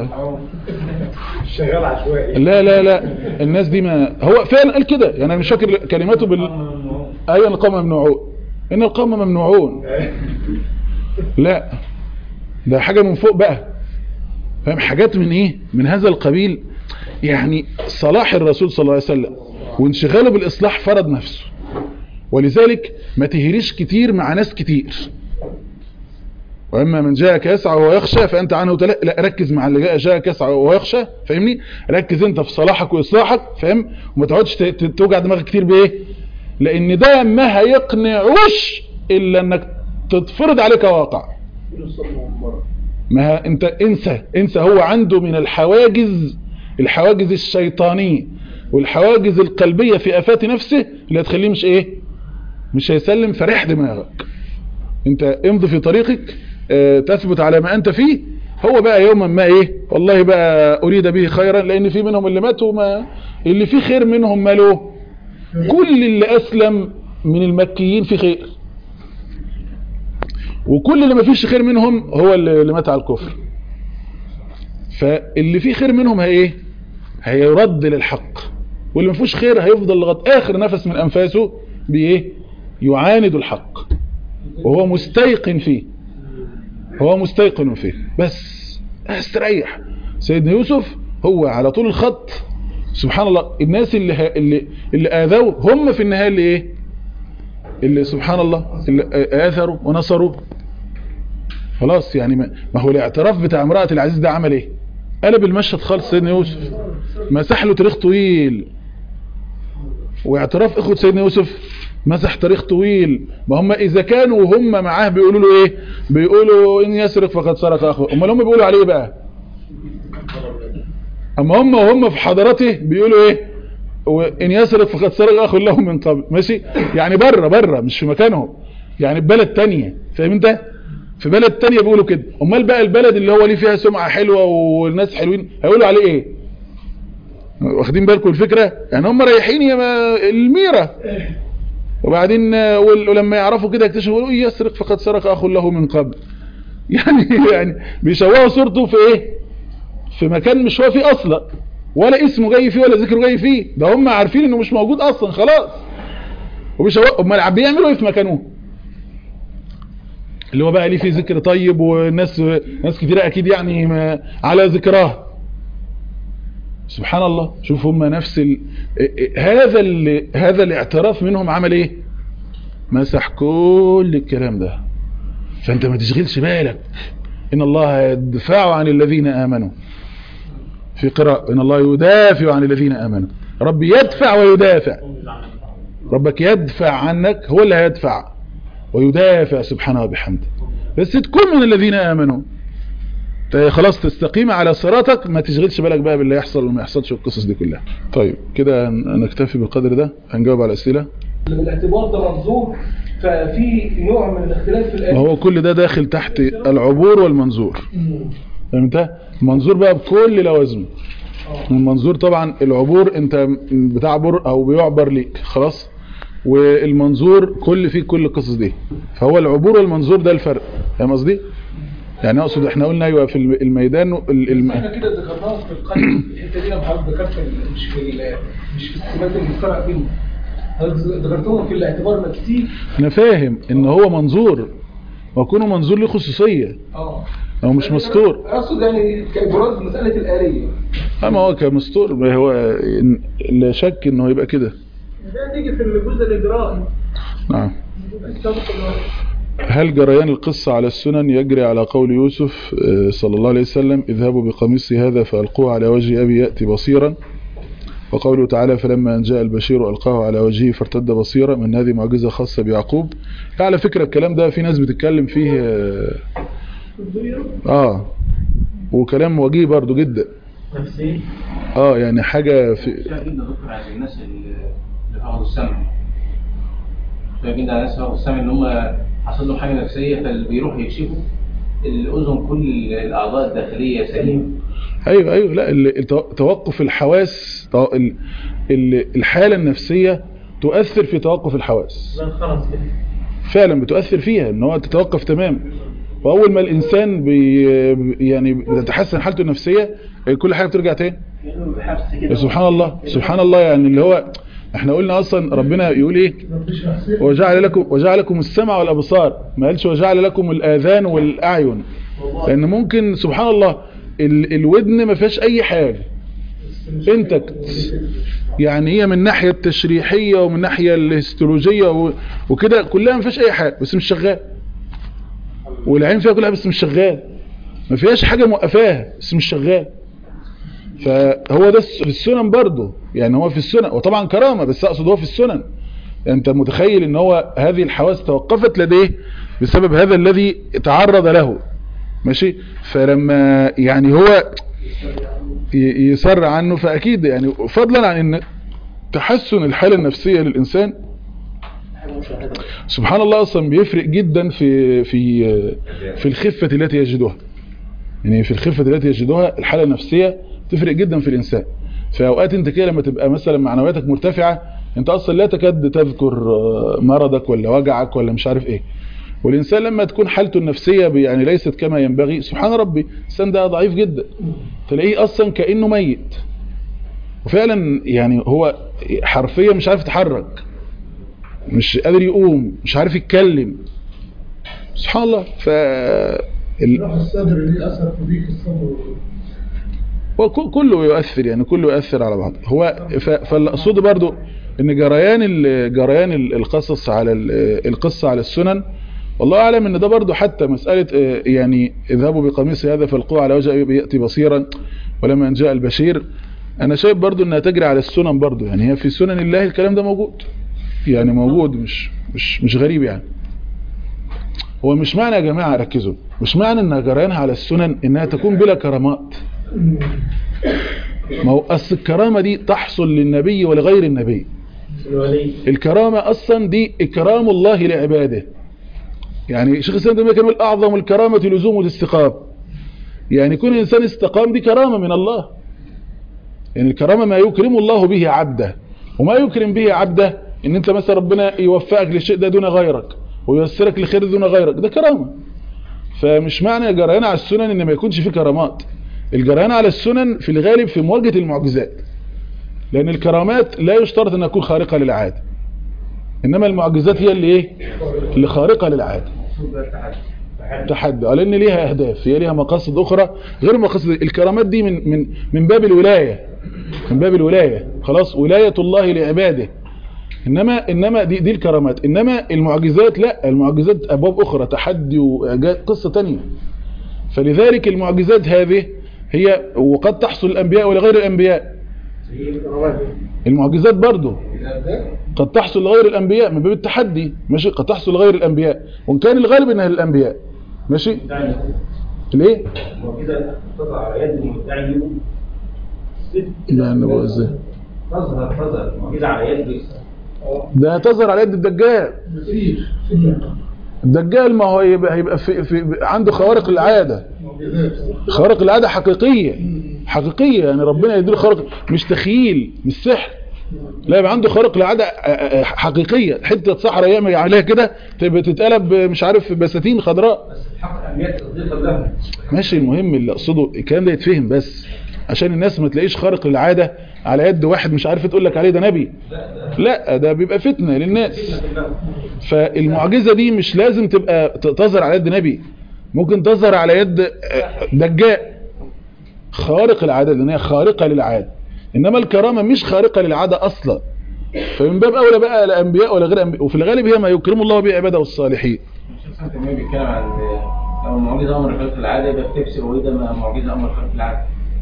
شغال عشوائي لا لا لا الناس دي ما هو فعلا قال كده يعني انا مش فاكر كلماته بال ايوه القوم ممنوعون ان القوم ممنوعون لا ده حاجة من فوق بقى فاهم حاجات من ايه من هذا القبيل يعني صلاح الرسول صلى الله عليه وسلم وانشغاله بالاصلاح فرض نفسه ولذلك ما تهريش كتير مع ناس كتير واما من جاءك يسعى وهو يخشى فانت عنه تلا لا ركز مع اللي جاء جاءك يسعى وهو يخشى فاهمني ركز انت في صلاحك واصلاحك فاهم وما تقعدش ت- ت- توجع دماغك كتير بايه لان ده ما هيقنعوش الا انك تتفرض عليك واقع ما ه- انت انسى انسى هو عنده من الحواجز الحواجز الشيطانية والحواجز القلبية في افات نفسه اللي هتخليه مش ايه مش هيسلم فريح دماغك انت امضي في طريقك آه، تثبت على ما انت فيه هو بقى يوما ما ايه والله بقى اريد به خيرا لان في منهم اللي ماتوا ما اللي فيه خير منهم ماله كل اللي اسلم من المكيين في خير وكل اللي ما فيش خير منهم هو اللي اللي مات على الكفر فاللي فيه خير منهم هي ايه هيرد للحق واللي ما فيهوش خير هيفضل لغايه اخر نفس من انفاسه بايه يعاند الحق وهو مستيقن فيه هو مستيقن فيه بس استريح سيدنا يوسف هو على طول الخط سبحان الله الناس اللي ه... اللي اللي اذوه هم في النهايه اللي ايه اللي سبحان الله اللي اثروا ونصروا خلاص يعني ما ما هو الاعتراف بتاع امرأة العزيز ده عمل ايه قلب المشهد خالص سيدنا يوسف مسح له تاريخ طويل واعتراف اخوة سيدنا يوسف مسح تاريخ طويل ما هم اذا كانوا هم معاه بيقولوا له ايه بيقولوا ان يسرق فقد سرق اخوه امال هم بيقولوا عليه إيه بقى اما هم وهم في حضرته بيقولوا ايه وان يسرق فقد سرق اخ له من قبل ماشي يعني بره بره مش في مكانهم يعني في بلد تانية فاهم انت في بلد تانية بيقولوا كده امال بقى البلد اللي هو ليه فيها سمعة حلوة والناس حلوين هيقولوا عليه ايه واخدين بالكم الفكرة يعني هم رايحين يا الميرة وبعدين آه، ول- ولما يعرفوا كده يكتشفوا يقولوا إيه يسرق فقد سرق اخ له من قبل يعني يعني بيشوهوا صورته في ايه في مكان مش هو فيه اصلا ولا اسمه جاي فيه ولا ذكره جاي فيه ده هم عارفين انه مش موجود اصلا خلاص وبيشوهوا امال بيعملوا ايه في مكانه اللي هو بقى ليه فيه ذكر طيب والناس ناس كتير اكيد يعني ما على ذكراه سبحان الله شوف هم نفس ال... هذا ال... هذا الاعتراف منهم عمل ايه مسح كل الكلام ده فانت ما تشغلش بالك ان الله يدفع عن الذين امنوا في قراءة ان الله يدافع عن الذين امنوا رب يدفع ويدافع ربك يدفع عنك هو اللي هيدفع ويدافع سبحانه وبحمده بس تكون من الذين امنوا ت- خلاص تستقيم على صراطك ما تشغلش بالك بقى باللي يحصل وما يحصلش والقصص دي كلها طيب كده ن- نكتفي بالقدر ده هنجاوب على الاسئله بالاعتبار ده منظور ففي نوع من الاختلاف في ما الآية هو كل ده داخل تحت العبور والمنظور فهمت المنظور بقى بكل لوازمه المنظور طبعا العبور انت بتعبر او بيعبر ليك خلاص والمنظور كل فيه كل القصص دي فهو العبور والمنظور ده الفرق فاهم قصدي يعني اقصد احنا قلنا ايوه في الم- الميدان ال- الم... احنا كده ذكرناها في القلب الحته دي لما حضرتك ذكرت ال- مش في ال- مش في السمات اللي بيتفرع بيهم حضرتك ذكرتهم في الاعتبار ما كتير انا فاهم ان هو منظور وكونه منظور له خصوصيه اه هو مش مستور اقصد يعني كابراز مساله الاليه اما هو كمستور ما هو إن- لا شك انه يبقى كده ده تيجي في الجزء الاجرائي نعم السابق اللي هو هل جريان القصة على السنن يجري على قول يوسف آه، صلى الله عليه وسلم اذهبوا بقميصي هذا فألقوه على وجه أبي يأتي بصيرا وقوله تعالى فلما أن جاء البشير ألقاه على وجهه فارتد بصيرا من هذه معجزة خاصة بيعقوب على فكرة الكلام ده في ناس بتتكلم فيه آه, آه وكلام وجيه برضو جدا نفسي آه يعني حاجة في كتير جدا دكتور على الناس اللي اللي فقدوا السمع كتير جدا على الناس فقدوا السمع ان هم حصل لهم حاجه نفسيه فاللي بيروحوا يكشفوا الاذن كل الاعضاء الداخليه سليمه ايوه ايوه لا ال- التو- توقف الحواس تو- ال- ال- الحالة النفسية تؤثر في توقف الحواس خلاص كده فعلا بتؤثر فيها ان هو تتوقف تماما واول ما الانسان بي يعني بتتحسن حالته النفسية كل حاجة بترجع تاني سبحان الله سبحان الله يعني اللي هو احنا قلنا اصلا ربنا يقول ايه وجعل لكم وجعل لكم السمع والابصار ما قالش وجعل لكم الاذان والاعين لان ممكن سبحان الله ال الودن ما فيهاش اي حاجة انتكت يعني هي من ناحية التشريحية ومن ناحية الهستولوجية و- وكده كلها ما فيهاش اي حاجة بس مش شغال والعين فيها كلها بس مش شغال ما فيهاش حاجة موقفاها بس مش شغال فهو ده الس- في السنن برضه يعني هو في السنن وطبعا كرامة بس اقصد هو في السنن انت متخيل ان هو هذه الحواس توقفت لديه بسبب هذا الذي تعرض له ماشي فلما يعني هو ي- يسر عنه فاكيد يعني فضلا عن ان تحسن الحالة النفسية للانسان مشاهدة سبحان الله اصلا بيفرق جدا في في في الخفة التي يجدها يعني في الخفة التي يجدها الحالة النفسية تفرق جدا في الانسان في اوقات انت كده لما تبقى مثلا معنوياتك مرتفعة انت اصلا لا تكاد تذكر آه، مرضك ولا وجعك ولا مش عارف ايه والانسان لما تكون حالته النفسية ب- يعني ليست كما ينبغي سبحان ربي الانسان ده ضعيف جدا تلاقيه اصلا كأنه ميت وفعلا يعني هو حرفيا مش عارف يتحرك مش قادر يقوم مش عارف يتكلم سبحان الله ف ال- راح الصدر ليه اثر في ضيق الصدر هو ك- كله يؤثر يعني كله يؤثر على بعض هو ف- فالقصود برضو ان جريان ال- جريان ال- القصص على ال- القصة على السنن والله اعلم ان ده برضو حتى مسألة آه، يعني اذهبوا بقميصي هذا فالقوه على وجه أبي يأتي بصيرا ولما ان جاء البشير انا شايف برضو انها تجري على السنن برضو يعني هي في سنن الله الكلام ده موجود يعني موجود مش مش مش غريب يعني هو مش معنى يا جماعة ركزوا مش معنى ان جريانها على السنن انها تكون بلا كرامات ما هو اصل الكرامة دي تحصل للنبي ولغير النبي الولي الكرامة اصلا دي اكرام الله لعباده يعني شيخ الاسلام ده كان يقول اعظم الكرامة لزوم الاستقام يعني كون الانسان استقام دي كرامة من الله يعني الكرامة ما يكرم الله به عبده وما يكرم به عبده ان انت مثلا ربنا يوفقك للشيء ده دون غيرك وييسرك لخير دون غيرك ده كرامة فمش معنى جريان على السنن ان ما يكونش فيه كرامات الجريان على السنن في الغالب في مواجهة المعجزات لان الكرامات لا يشترط انها تكون خارقة للعادة انما المعجزات هي اللي ايه اللي خارقة للعادة تحدي على ان ليها اهداف هي ليها مقاصد اخرى غير مقاصد الكرامات دي من من من باب الولاية من باب الولاية خلاص ولاية الله لعباده انما انما دي دي الكرامات انما المعجزات لا المعجزات ابواب اخرى تحدي واعجاز قصة تانية فلذلك المعجزات هذه هي وقد تحصل الانبياء ولغير الانبياء المعجزات برضو قد تحصل لغير الانبياء من باب التحدي ماشي قد تحصل لغير الانبياء وان كان الغالب انها للانبياء ماشي ليه وكده تضع على يد المدعي لا انا بقول ازاي تظهر تظهر معجزة على يد ده هتظهر على يد الدجال كتير الدجال ما هو هيبقى, هيبقى في في عنده خوارق العاده خوارق العاده حقيقيه حقيقيه يعني ربنا يديله خوارق مش تخيل مش سحر لا يبقى عنده خوارق العاده حقيقيه حته صحراء يعمل عليها كده تبقى تتقلب مش عارف بساتين خضراء بس الحق أهمية تصديقا لهم ماشي المهم اللي اقصده الكلام ده يتفهم بس عشان الناس ما تلاقيش خارق للعاده على يد واحد مش عارف تقول لك عليه ده نبي لا ده بيبقى فتنه للناس فالمعجزه دي مش لازم تبقى ت- تظهر على يد نبي ممكن تظهر على يد آه، دجال خارق العاده لان هي خارقه للعاده انما الكرامه مش خارقه للعاده اصلا فمن باب اولى بقى لا انبياء ولا غير انبياء وفي الغالب هي ما يكرم الله به عباده والصالحين الشيخ سعد تيمية بيتكلم عن لو المعجزة أمر خلق العادة يبقى بتفسر وإيه ده ما معجزة أمر خلق العادة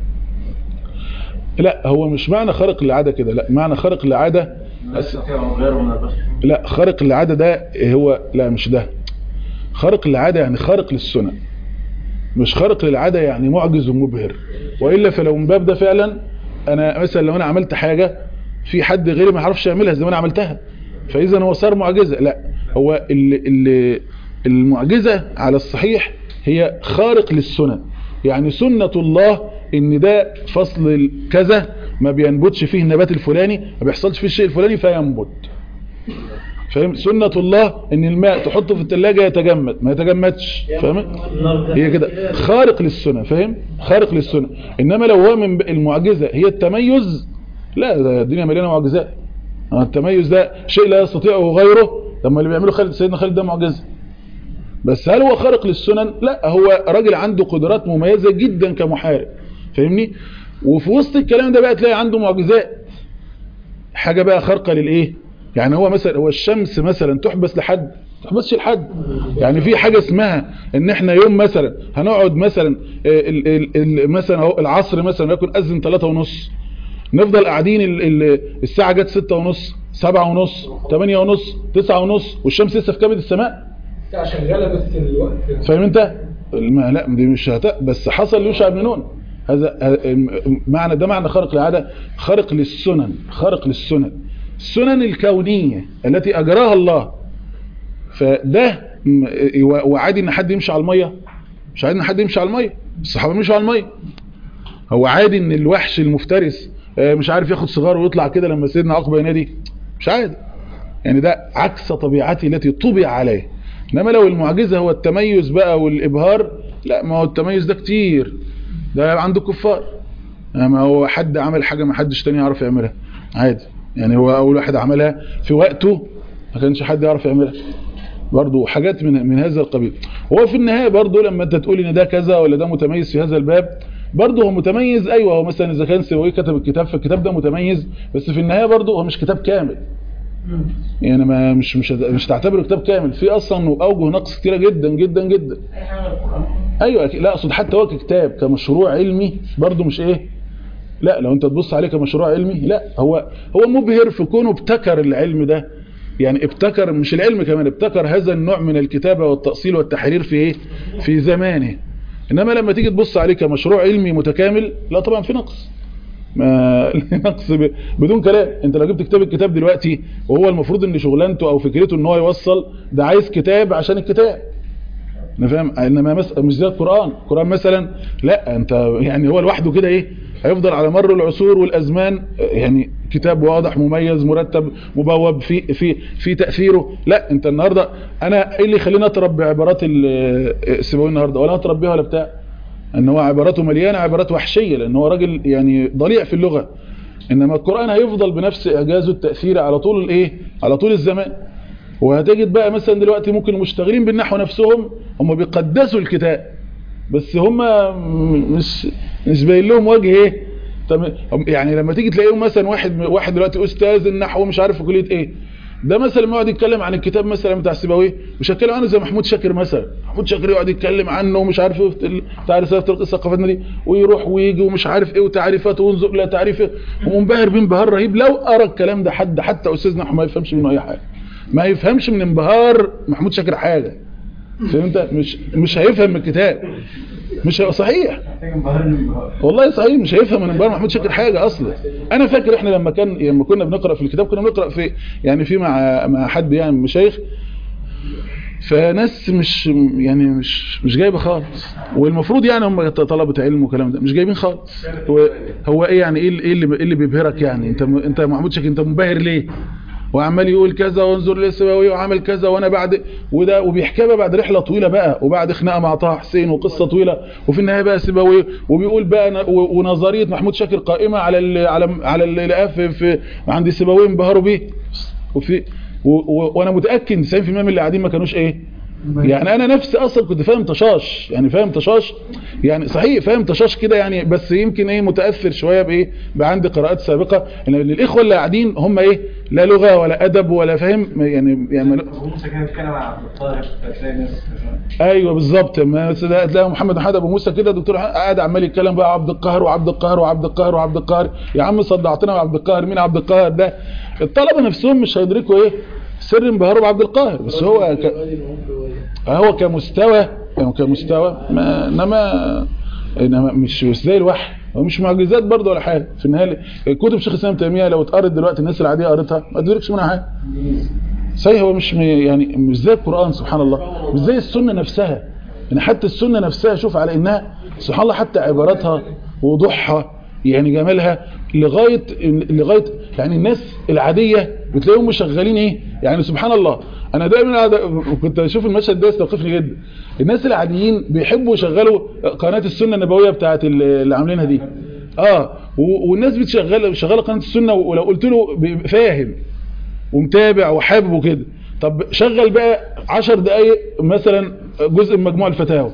لا هو مش معنى خارق للعاده كده لا معنى خارق للعاده لا يستطيع غيره من البشر لا خارق العادة ده هو لا مش ده خارق العادة يعني خارق للسنة مش خارق للعادة يعني معجز ومبهر وإلا فلو من باب ده فعلا أنا مثلا لو أنا عملت حاجة في حد غيري ما يعرفش يعملها زي ما أنا عملتها فإذا هو صار معجزة لا هو اللي اللي المعجزة على الصحيح هي خارق للسنة يعني سنة الله ان ده فصل كذا ما بينبتش فيه النبات الفلاني ما بيحصلش فيه الشيء الفلاني فينبت فاهم سنة الله ان الماء تحطه في الثلاجة يتجمد ما يتجمدش فاهم هي كده خارق للسنة فاهم خارق للسنة انما لو هو من المعجزة هي التميز لا ده الدنيا مليانة معجزات آه، التميز ده شيء لا يستطيعه غيره لما اللي بيعمله خالد سيدنا خالد ده معجزة بس هل هو خارق للسنن لا هو راجل عنده قدرات مميزة جدا كمحارب فاهمني وفي وسط الكلام ده بقى تلاقي عنده معجزات حاجة بقى خارقة للايه يعني هو مثلا هو الشمس مثلا تحبس لحد تحبسش لحد يعني في حاجة اسمها ان احنا يوم مثلا هنقعد مثلا ال ال ال مثلا اهو العصر مثلا يكون اذن 3 ونص نفضل قاعدين ال ال الساعة جت 6 ونص 7 ونص 8 ونص 9 ونص والشمس لسه في كبد السماء بتاع شغالة بس الوقت فاهم انت ما لا دي مش هت... بس حصل يوشع بن نون هذا ه- معنى ده معنى خارق للعاده خارق للسنن خارق للسنن السنن الكونيه التي اجراها الله فده م- و- وعادي ان حد يمشي على الميه مش عادي ان حد يمشي على الميه الصحابه مشوا على الميه هو عادي ان الوحش المفترس آه، مش عارف ياخد سيجار ويطلع كده لما سيدنا عقبه ينادي مش عادي يعني ده عكس طبيعته التي طبع عليه انما لو المعجزه هو التميز بقى والابهار لا ما هو التميز ده كتير ده عند الكفار ما هو حد عمل حاجه ما حدش تاني يعرف يعملها عادي يعني هو اول واحد عملها في وقته ما كانش حد يعرف يعملها برضو حاجات من من هذا القبيل هو في النهايه برضو لما انت تقول ان ده كذا ولا ده متميز في هذا الباب برضه هو متميز ايوه هو مثلا اذا كان سيبويه كتب الكتاب فالكتاب ده متميز بس في النهايه برضه هو مش كتاب كامل يعني ما مش مش مش تعتبره كتاب كامل في اصلا اوجه نقص كتيره جدا جدا جدا ايوه أكيد. لا اقصد حتى هو ككتاب كمشروع علمي برضه مش ايه لا لو انت تبص عليه كمشروع علمي لا هو هو مبهر في كونه ابتكر العلم ده يعني ابتكر مش العلم كمان ابتكر هذا النوع من الكتابة والتأصيل والتحرير في ايه في زمانه انما لما تيجي تبص عليه كمشروع علمي متكامل لا طبعا في نقص ما نقص ب... بدون كلام انت لو جبت كتاب الكتاب دلوقتي وهو المفروض ان شغلانته او فكرته ان هو يوصل ده عايز كتاب عشان الكتاب انا فاهم انما مس... مش زي القران القران مثلا لا انت يعني هو لوحده كده ايه هيفضل على مر العصور والازمان يعني كتاب واضح مميز مرتب مبوب في في في تاثيره لا انت النهارده انا ايه اللي يخليني اطرب بعبارات السيبوي النهارده ولا اطرب بيها ولا بتاع ان هو عباراته مليانه عبارات وحشيه لان هو راجل يعني ضليع في اللغه انما القران هيفضل بنفس اعجازه التاثيري على طول الايه على طول الزمان وهتجد بقى مثلا دلوقتي ممكن المشتغلين بالنحو نفسهم هم بيقدسوا الكتاب بس هم مش مش باين لهم وجه ايه طب يعني لما تيجي تلاقيهم مثلا واحد واحد دلوقتي استاذ النحو مش عارف في كليه ايه ده مثلا لما يقعد يتكلم عن الكتاب مثلا بتاع سيبويه مش هيتكلم عنه زي محمود شاكر مثلا محمود شاكر يقعد يتكلم عنه ومش عارف ايه بتاع رساله ثقافتنا دي ويروح ويجي ومش عارف ايه وتعريفاته وانظر الى تعريفه ومنبهر بانبهار رهيب لو قرا الكلام ده حد حتى استاذ نحو ما يفهمش منه اي حاجه ما يفهمش من انبهار محمود شاكر حاجه فهمت مش مش هيفهم من الكتاب مش هي... صحيح والله صحيح مش هيفهم من انبهار محمود شاكر حاجه اصلا انا فاكر احنا لما كان لما كنا بنقرا في الكتاب كنا بنقرا في يعني في مع مع حد يعني مشايخ فناس مش يعني مش مش جايبه خالص والمفروض يعني هم طلبه علم والكلام ده مش جايبين خالص هو هو ايه يعني ايه اللي ايه اللي, إيه اللي بيبهرك يعني انت انت محمود شاكر انت منبهر ليه وعمال يقول كذا وانظر للسبوي وعمل كذا وانا بعد وده وبيحكيها بقى بعد رحله طويله بقى وبعد خناقه مع طه حسين وقصه طويله وفي النهايه بقى سيبوي وبيقول بقى ونظريه محمود شاكر قائمه على ال على على اللي في عند سيبوي انبهروا بيه وفي وانا متاكد 90% من اللي قاعدين ما كانوش ايه يعني انا نفسي اصلا كنت فاهم طشاش يعني فاهم طشاش يعني صحيح فاهم طشاش كده يعني بس يمكن ايه متاثر شويه بايه بعندي قراءات سابقه ان الاخوه اللي قاعدين هم ايه لا لغه ولا ادب ولا فاهم يعني يعني موسى كان بيتكلم عن عبد الطاهر فتلاقي ناس ايوه بالظبط ما تلاقي محمد محمد ابو موسى كده دكتور قاعد عمال يتكلم بقى عبد القاهر وعبد القاهر وعبد القاهر وعبد القاهر يا عم صدعتنا بعبد القاهر مين عبد القاهر ده الطلبه نفسهم مش هيدركوا ايه سر انبهاره بعبد القاهر بس هو ك... هو كمستوى يعني كمستوى ما انما انما مش زي الوحي هو مش معجزات برضه ولا حاجه في النهايه كتب شيخ الاسلام تيميه لو اتقرت دلوقتي الناس العاديه قريتها ما تدركش منها حاجه صحيح هو مش يعني مش زي القران سبحان الله مش زي السنه نفسها يعني حتى السنه نفسها شوف على انها سبحان الله حتى عباراتها وضوحها يعني جمالها لغايه لغايه يعني الناس العاديه بتلاقيهم مشغلين ايه يعني سبحان الله انا دايما كنت اشوف المشهد ده يستوقفني جدا الناس العاديين بيحبوا يشغلوا قناه السنه النبويه بتاعه اللي عاملينها دي اه والناس بتشغل شغاله قناه السنه ولو قلت له فاهم ومتابع وحابب وكده طب شغل بقى 10 دقائق مثلا جزء من مجموع الفتاوى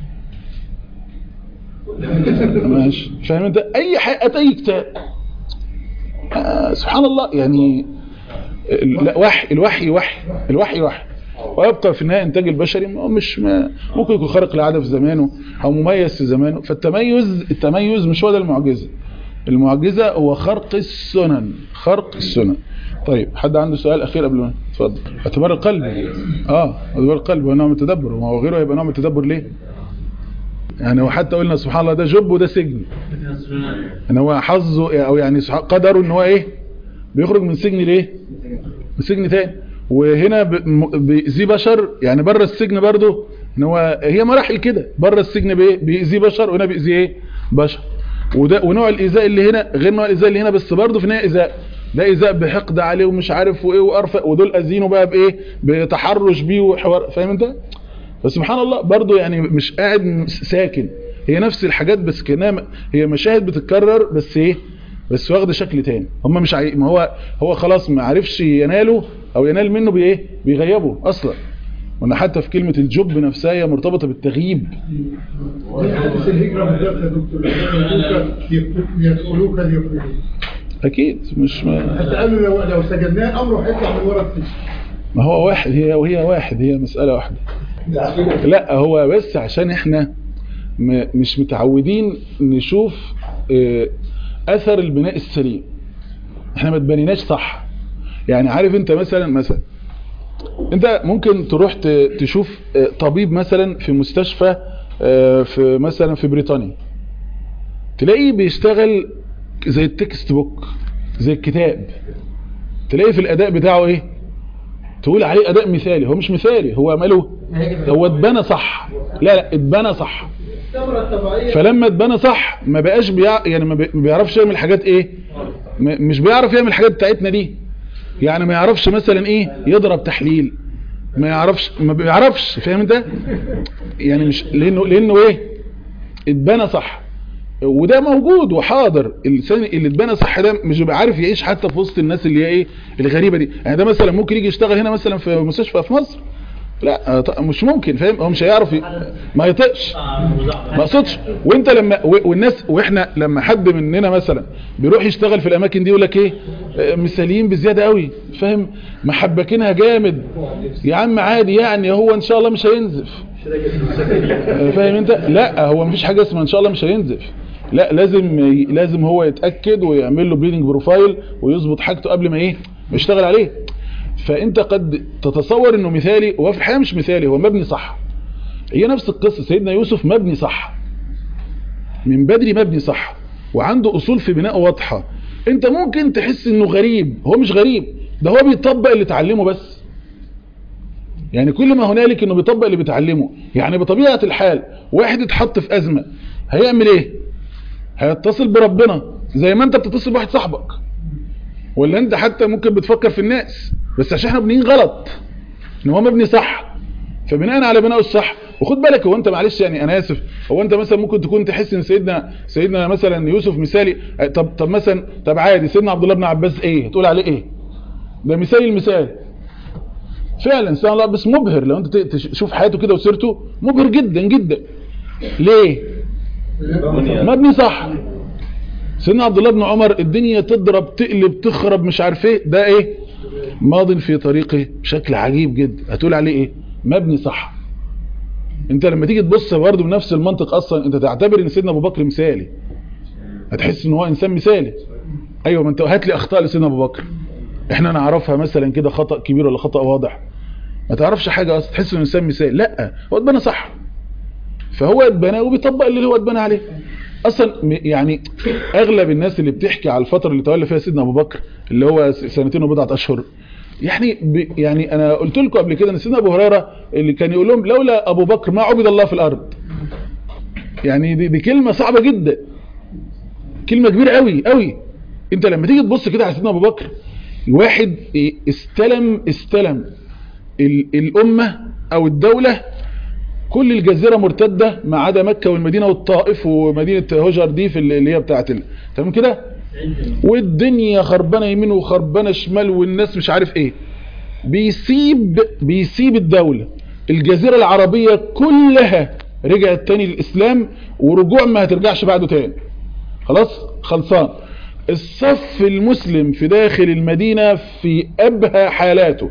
ماشي فاهم انت اي حاجه اي كتاب آه سبحان الله يعني لا وحي الوحي وحي الوحي وحي ويبقى في النهايه انتاج البشري مش ما ممكن يكون خارق العاده في زمانه او مميز في زمانه فالتميز التميز مش هو ده المعجزه المعجزه هو خرق السنن خرق السنن طيب حد عنده سؤال اخير قبل ما اتفضل اعتبار القلب اه اعتبار القلب هو نوع من التدبر وما هو غيره هيبقى نوع من التدبر ليه يعني وحتى قلنا سبحان الله ده جب وده سجن ان هو حظه او يعني قدره ان هو ايه بيخرج من سجن ليه من سجن تاني وهنا ب- م- بيأذيه بشر يعني بره السجن برضه ان هو هي مراحل كده بره السجن بإيه؟ بيأذيه بشر وهنا بيأذيه ايه بشر وده ونوع الايذاء اللي هنا غير نوع الايذاء اللي هنا بس برضه في نهايه ايذاء ده ايذاء بحقد عليه ومش عارف وايه وقرف ودول اذينه بقى بايه بتحرش بيه وحوار فاهم انت فسبحان الله برضه يعني مش قاعد ساكن هي نفس الحاجات بس كانها م- هي مشاهد بتتكرر بس ايه بس واخده شكل تاني هم مش عاي... ما هو هو خلاص ما عرفش يناله او ينال منه بايه بيغيبه اصلا وان حتى في كلمه الجب نفسها هي مرتبطه بالتغييب حدث الهجرة بالذات يا دكتور يدخلوك يدخلوك ليخرجوك اكيد مش ما, حتى قالوا لو لو سجناه امره هيطلع من ورا السجن ما هو واحد هي وهي واحد هي مساله واحده لا هو بس عشان احنا م- مش متعودين نشوف آه، اثر البناء السليم احنا ما اتبنيناش صح يعني عارف انت مثلا مثلا انت ممكن تروح ت- تشوف آه، طبيب مثلا في مستشفى آه، في مثلا في بريطانيا تلاقيه بيشتغل زي التكست بوك زي الكتاب تلاقي في الاداء بتاعه ايه تقول عليه اداء مثالي هو مش مثالي هو ماله هو اتبنى صح لا لا اتبنى صح الثمرة الطبيعية فلما اتبنى صح ما بقاش بيع... يعني ما بي- ما بيعرفش يعمل حاجات ايه م... مش بيعرف يعمل الحاجات بتاعتنا دي يعني ما يعرفش مثلا ايه يضرب تحليل ما يعرفش ما بيعرفش فاهم انت يعني مش لانه لانه ايه اتبنى صح وده موجود وحاضر الانسان اللي اتبنى صح ده مش بيبقى عارف يعيش حتى في وسط الناس اللي هي ايه الغريبه دي يعني ده مثلا ممكن يجي يشتغل هنا مثلا في مستشفى في مصر لا ط- مش ممكن فاهم هو مش هيعرف ي... ما يطقش ما اقصدش وانت لما و- والناس واحنا لما حد مننا مثلا بيروح يشتغل في الاماكن دي يقول لك ايه آه، مثاليين بزياده قوي فاهم محبكينها جامد يا عم عادي يعني هو ان شاء الله مش هينزف آه، فاهم انت لا هو مفيش حاجه اسمها ان شاء الله مش هينزف لا لازم ي- لازم هو يتاكد ويعمل له بليدنج بروفايل ويظبط حاجته قبل ما ايه ما يشتغل عليه فانت قد تتصور انه مثالي وهو في الحقيقه مش مثالي هو مبني صح هي نفس القصه سيدنا يوسف مبني صح من بدري مبني صح وعنده اصول في بناء واضحه انت ممكن تحس انه غريب هو مش غريب ده هو بيطبق اللي اتعلمه بس يعني كل ما هنالك انه بيطبق اللي بيتعلمه يعني بطبيعه الحال واحد اتحط في ازمه هيعمل ايه هيتصل بربنا زي ما انت بتتصل بواحد صاحبك ولا انت حتى ممكن بتفكر في الناس بس عشان احنا بنين غلط ان هو مبني صح فبناء على بناء الصح وخد بالك هو انت معلش يعني انا اسف هو انت مثلا ممكن تكون تحس ان سيدنا سيدنا مثلا يوسف مثالي اه، طب طب مثلا طب عادي سيدنا عبد الله بن عباس ايه تقول عليه ايه ده مثالي المثال فعلا سبحان الله بس مبهر لو انت ت- تشوف حياته كده وسيرته مبهر جدا جدا ليه مبني صح سيدنا عبد الله بن عمر الدنيا تضرب تقلب تخرب مش عارف ايه ده ايه ماض في طريقه بشكل عجيب جدا هتقول عليه ايه مبني صح انت لما تيجي تبص برضه بنفس المنطق اصلا انت تعتبر ان سيدنا ابو بكر مثالي هتحس ان هو انسان مثالي ايوه ما انت هات لي اخطاء لسيدنا ابو بكر احنا نعرفها مثلا كده خطا كبير ولا خطا واضح ما تعرفش حاجه اصلا تحس انه انسان مثالي لا هو اتبنى صح فهو اتبنى وبيطبق اللي هو اتبنى عليه اصلا م- يعني اغلب الناس اللي بتحكي على الفتره اللي تولى فيها سيدنا ابو بكر اللي هو س- سنتين وبضعه اشهر يعني ب يعني انا قلت لكم قبل كده ان سيدنا ابو هريره اللي كان يقول لهم لولا ابو بكر ما عبد الله في الارض يعني دي, دي كلمه صعبه جدا كلمه كبيره قوي قوي انت لما تيجي تبص كده على سيدنا ابو بكر واحد إيه، استلم استلم ال- الامه او الدوله كل الجزيرة مرتدة ما عدا مكة والمدينة والطائف ومدينة هجر دي في اللي هي بتاعت ال... تمام كده والدنيا خربانة يمين وخربانة شمال والناس مش عارف ايه بيسيب بيسيب الدولة الجزيرة العربية كلها رجعت تاني للإسلام ورجوع ما هترجعش بعده تاني خلاص خلصان الصف المسلم في داخل المدينة في أبهى حالاته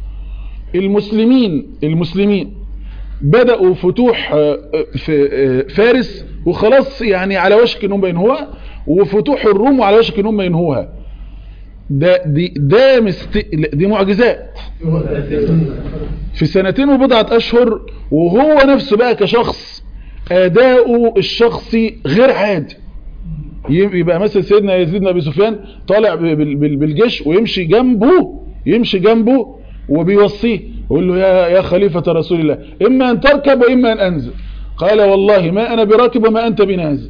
المسلمين المسلمين بدأوا فتوح آه، آه، في آه، فارس وخلاص يعني على وشك انهم ينهوها وفتوح الروم وعلى وشك انهم ينهوها ده دي ده مست... دي معجزات في سنتين وبضعة اشهر وهو نفسه بقى كشخص اداؤه الشخصي غير عادي يبقى مثلا سيدنا يزيد بن ابي سفيان طالع بال- بال- بالجيش ويمشي جنبه يمشي جنبه وبيوصيه يقول له يا يا خليفة رسول الله إما أن تركب وإما أن أنزل قال والله ما أنا براكب وما أنت بنازل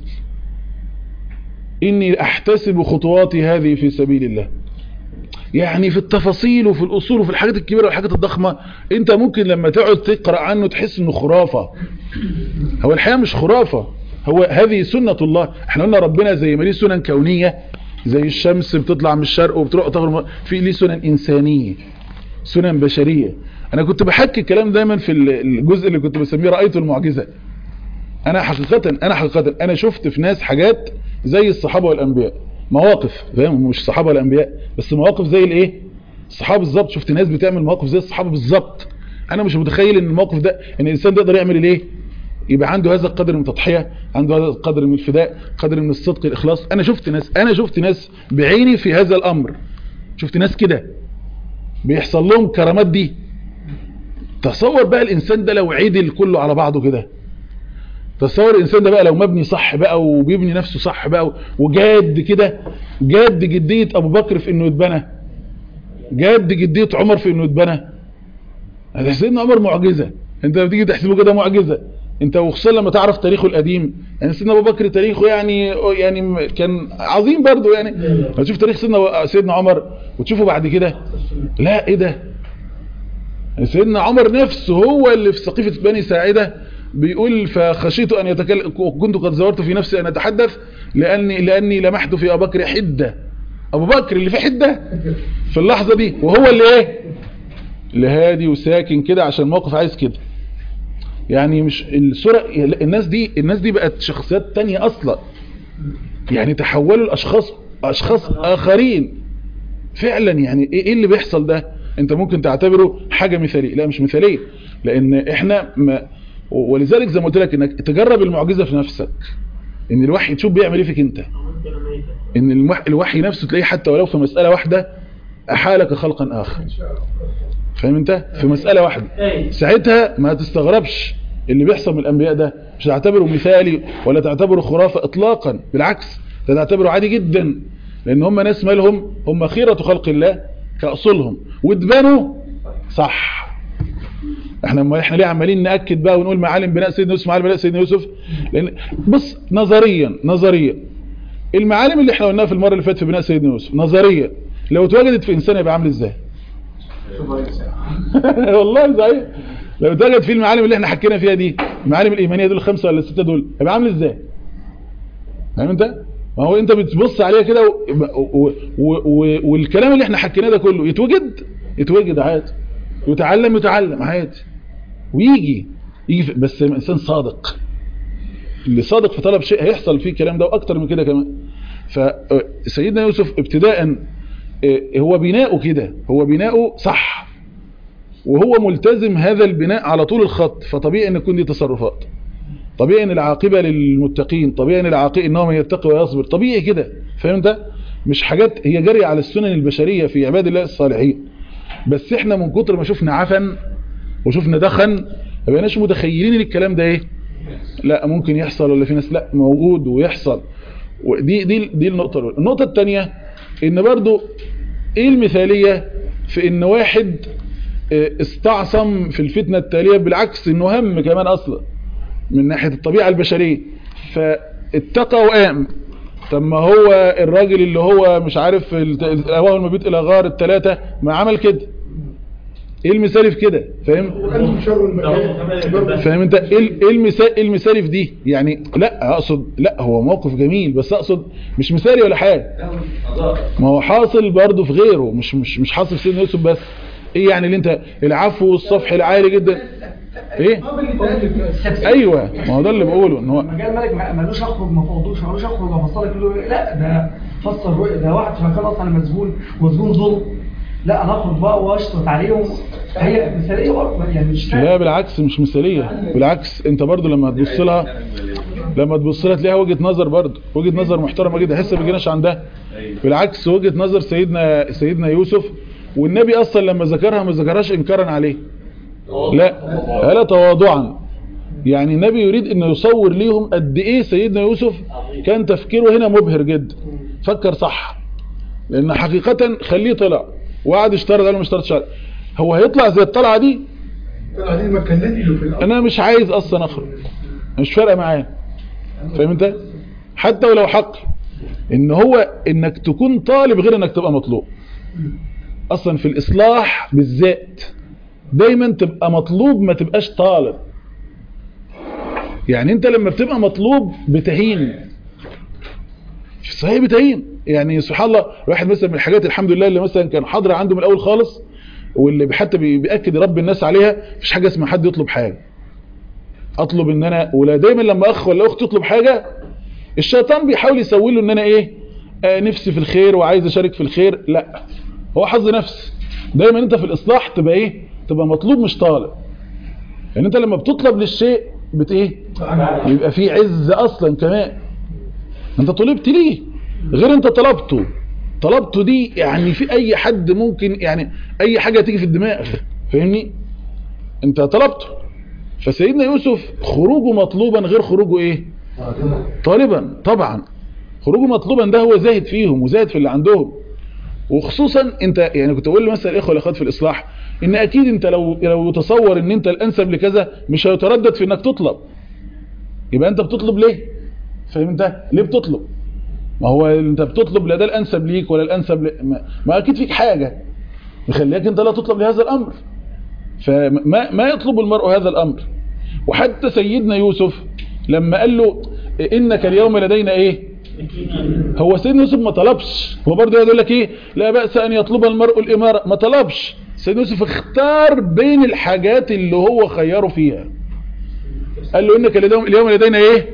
إني أحتسب خطواتي هذه في سبيل الله يعني في التفاصيل وفي الأصول وفي الحاجات الكبيرة والحاجات الضخمة أنت ممكن لما تقعد تقرأ عنه تحس إنه خرافة هو الحقيقة مش خرافة هو هذه سنة الله احنا قلنا ربنا زي ما ليه سنن كونية زي الشمس بتطلع من الشرق وبتروح تغرب في ليه سنن إنسانية سنن بشرية أنا كنت بحكي الكلام دايما في الجزء اللي كنت بسميه رأيت المعجزة أنا حقيقة أنا حقيقة أنا شفت في ناس حاجات زي الصحابة والأنبياء مواقف فاهم مش الصحابة والأنبياء بس مواقف زي الايه الصحابة بالظبط شفت ناس بتعمل مواقف زي الصحابة بالظبط انا مش متخيل ان الموقف ده ان الانسان ده يقدر يعمل الايه يبقى عنده هذا القدر من التضحية عنده هذا القدر من الفداء قدر من الصدق الاخلاص انا شفت ناس انا شفت ناس بعيني في هذا الامر شفت ناس كده بيحصل لهم كرامات دي تصور بقى الانسان ده لو عدل كله على بعضه كده تصور الانسان ده بقى لو مبني صح بقى وبيبني نفسه صح بقى وجاد كده جاد جدية ابو بكر في انه يتبنى جاد جدية عمر في انه يتبنى هذا سيدنا عمر معجزة انت لما تيجي تحسبه كده معجزة انت وخصوصا لما تعرف تاريخه القديم يعني سيدنا ابو بكر تاريخه يعني يعني كان عظيم برضه يعني لما تشوف تاريخ سيدنا سيدنا عمر وتشوفه بعد كده لا ايه ده سيدنا عمر نفسه هو اللي في سقيفة بني ساعدة بيقول فخشيت أن يتكلم كنت قد زورت في نفسي أن أتحدث لأني, لأني لمحت في أبو بكر حدة أبو بكر اللي في حدة في اللحظة دي وهو اللي إيه اللي هادي وساكن كده عشان الموقف عايز كده يعني مش الصورة الناس دي الناس دي بقت شخصيات تانية أصلا يعني تحولوا لأشخاص أشخاص آخرين فعلا يعني إيه اللي بيحصل ده انت ممكن تعتبره حاجة مثالية لا مش مثالية لأن إحنا ما ولذلك زي ما قلت لك انك تجرب المعجزة في نفسك ان الوحي تشوف بيعمل ايه فيك انت ان الوحي نفسه تلاقيه حتى ولو في مسألة واحدة احالك خلقا اخر فاهم انت في مسألة واحدة ساعتها ما تستغربش اللي بيحصل من الانبياء ده مش تعتبره مثالي ولا تعتبره خرافة اطلاقا بالعكس ده تعتبره عادي جدا لان هم ناس مالهم هم خيرة خلق الله كأصولهم واتبنوا صح احنا ما احنا ليه عمالين ناكد بقى ونقول معالم بناء سيدنا يوسف معالم بناء سيدنا يوسف لان بص نظريا نظريا المعالم اللي احنا قلناها في المره اللي فاتت في بناء سيدنا يوسف نظريا لو اتوجدت في انسان يبقى عامل ازاي والله صحيح لو اتوجد في المعالم اللي احنا حكينا فيها دي المعالم الايمانيه دول الخمسه ولا السته دول يبقى عامل ازاي فاهم انت ما هو انت بتبص عليها كده والكلام اللي احنا حكيناه ده كله يتوجد يتوجد عادي يتعلم يتعلم عادي ويجي يجي بس انسان صادق اللي صادق في طلب شيء هيحصل فيه الكلام ده واكتر من كده كمان فسيدنا يوسف ابتداء هو بناؤه كده هو بناؤه صح وهو ملتزم هذا البناء على طول الخط فطبيعي ان يكون دي تصرفات طبيعي ان العاقبة للمتقين طبيعي ان العاقبة انه من يتقي ويصبر طبيعي كده فاهم ده مش حاجات هي جارية على السنن البشرية في عباد الله الصالحين بس احنا من كتر ما شفنا عفن وشفنا دخن ما بقيناش متخيلين ان الكلام ده ايه لا ممكن يحصل ولا في ناس لا موجود ويحصل ودي دي دي النقطه الاولى النقطه الثانيه ان برضو ايه المثاليه في ان واحد استعصم في الفتنه التاليه بالعكس انه هم كمان اصلا من ناحيه الطبيعه البشريه فاتقى وقام طب ما هو الراجل اللي هو مش عارف اول ما بيت الى غار الثلاثه ما عمل كده ايه المثالي في كده فاهم فاهم انت ايه المثال ايه المثالي في دي يعني لا اقصد لا هو موقف جميل بس اقصد مش مثالي ولا حاجه ما هو حاصل برضه في غيره مش مش مش حاصل في سيدنا يوسف بس ايه يعني اللي انت العفو والصفح العالي جدا ايه ايوه ما هو ده اللي بقوله ان هو مجال الملك مالوش اخرج ما فوضوش مالوش اخرج افصل لك لا ده فسر رؤيه ده واحد في مكان اصلا مسجون مسجون ظلم لا انا اخرج بقى واشطط عليهم هي مثاليه برضه يعني مش لا بالعكس مش مثاليه بالعكس انت برضه لما تبص لها لما تبص لها تلاقيها وجهه نظر برضه وجهه نظر محترمه جدا لسه ما جيناش عندها بالعكس وجهه نظر سيدنا سيدنا يوسف والنبي اصلا لما ذكرها ما ذكرهاش انكارا عليه لا هلا تواضعا يعني النبي يريد انه يصور ليهم قد ايه سيدنا يوسف كان تفكيره هنا مبهر جدا فكر صح لان حقيقة خليه طلع وقعد اشترط قال له مش اشترط شرط هو هيطلع زي الطلعه دي طلع دي ما كلتش له في الأرض انا مش عايز اصلا اخرج مش فارقه معايا فاهم انت حتى ولو حق ان هو انك تكون طالب غير انك تبقى مطلوب اصلا في الاصلاح بالذات دايما تبقى مطلوب ما تبقاش طالب يعني انت لما بتبقى مطلوب بتهين صحيح بتهين يعني سبحان الله واحد مثلا من الحاجات الحمد لله اللي مثلا كان حاضره عنده من الاول خالص واللي حتى بي- بياكد رب الناس عليها مفيش حاجه اسمها حد يطلب حاجه اطلب ان انا ولا دايما لما اخ ولا اخت تطلب حاجه الشيطان بيحاول يسوي له ان انا ايه آه نفسي في الخير وعايز اشارك في الخير لا هو حظ نفس دايما انت في الاصلاح تبقى ايه تبقى مطلوب مش طالب يعني انت لما بتطلب للشيء بت ايه يبقى في عز اصلا كمان انت طلبت ليه غير انت طلبته طلبته دي يعني في اي حد ممكن يعني اي حاجة تيجي في الدماغ فاهمني انت طلبته فسيدنا يوسف خروجه مطلوبا غير خروجه ايه طالبا طبعا خروجه مطلوبا ده هو زاهد فيهم وزاهد في اللي عندهم وخصوصا انت يعني كنت بقول مثلا الاخوه والاخوات في الاصلاح ان اكيد انت لو لو تصور ان انت الانسب لكذا مش هيتردد في انك تطلب يبقى انت بتطلب ليه فاهم انت ليه بتطلب ما هو انت بتطلب لا ده الانسب ليك ولا الانسب ل... ما, ما اكيد فيك حاجه مخليك انت لا تطلب لهذا الامر فما ما يطلب المرء هذا الامر وحتى سيدنا يوسف لما قال له انك اليوم لدينا ايه هو سيدنا يوسف ما طلبش هو برضه يقول لك ايه لا بأس ان يطلب المرء الامارة ما طلبش سيدنا يوسف اختار بين الحاجات اللي هو خيره فيها قال له انك اليوم اليوم لدينا ايه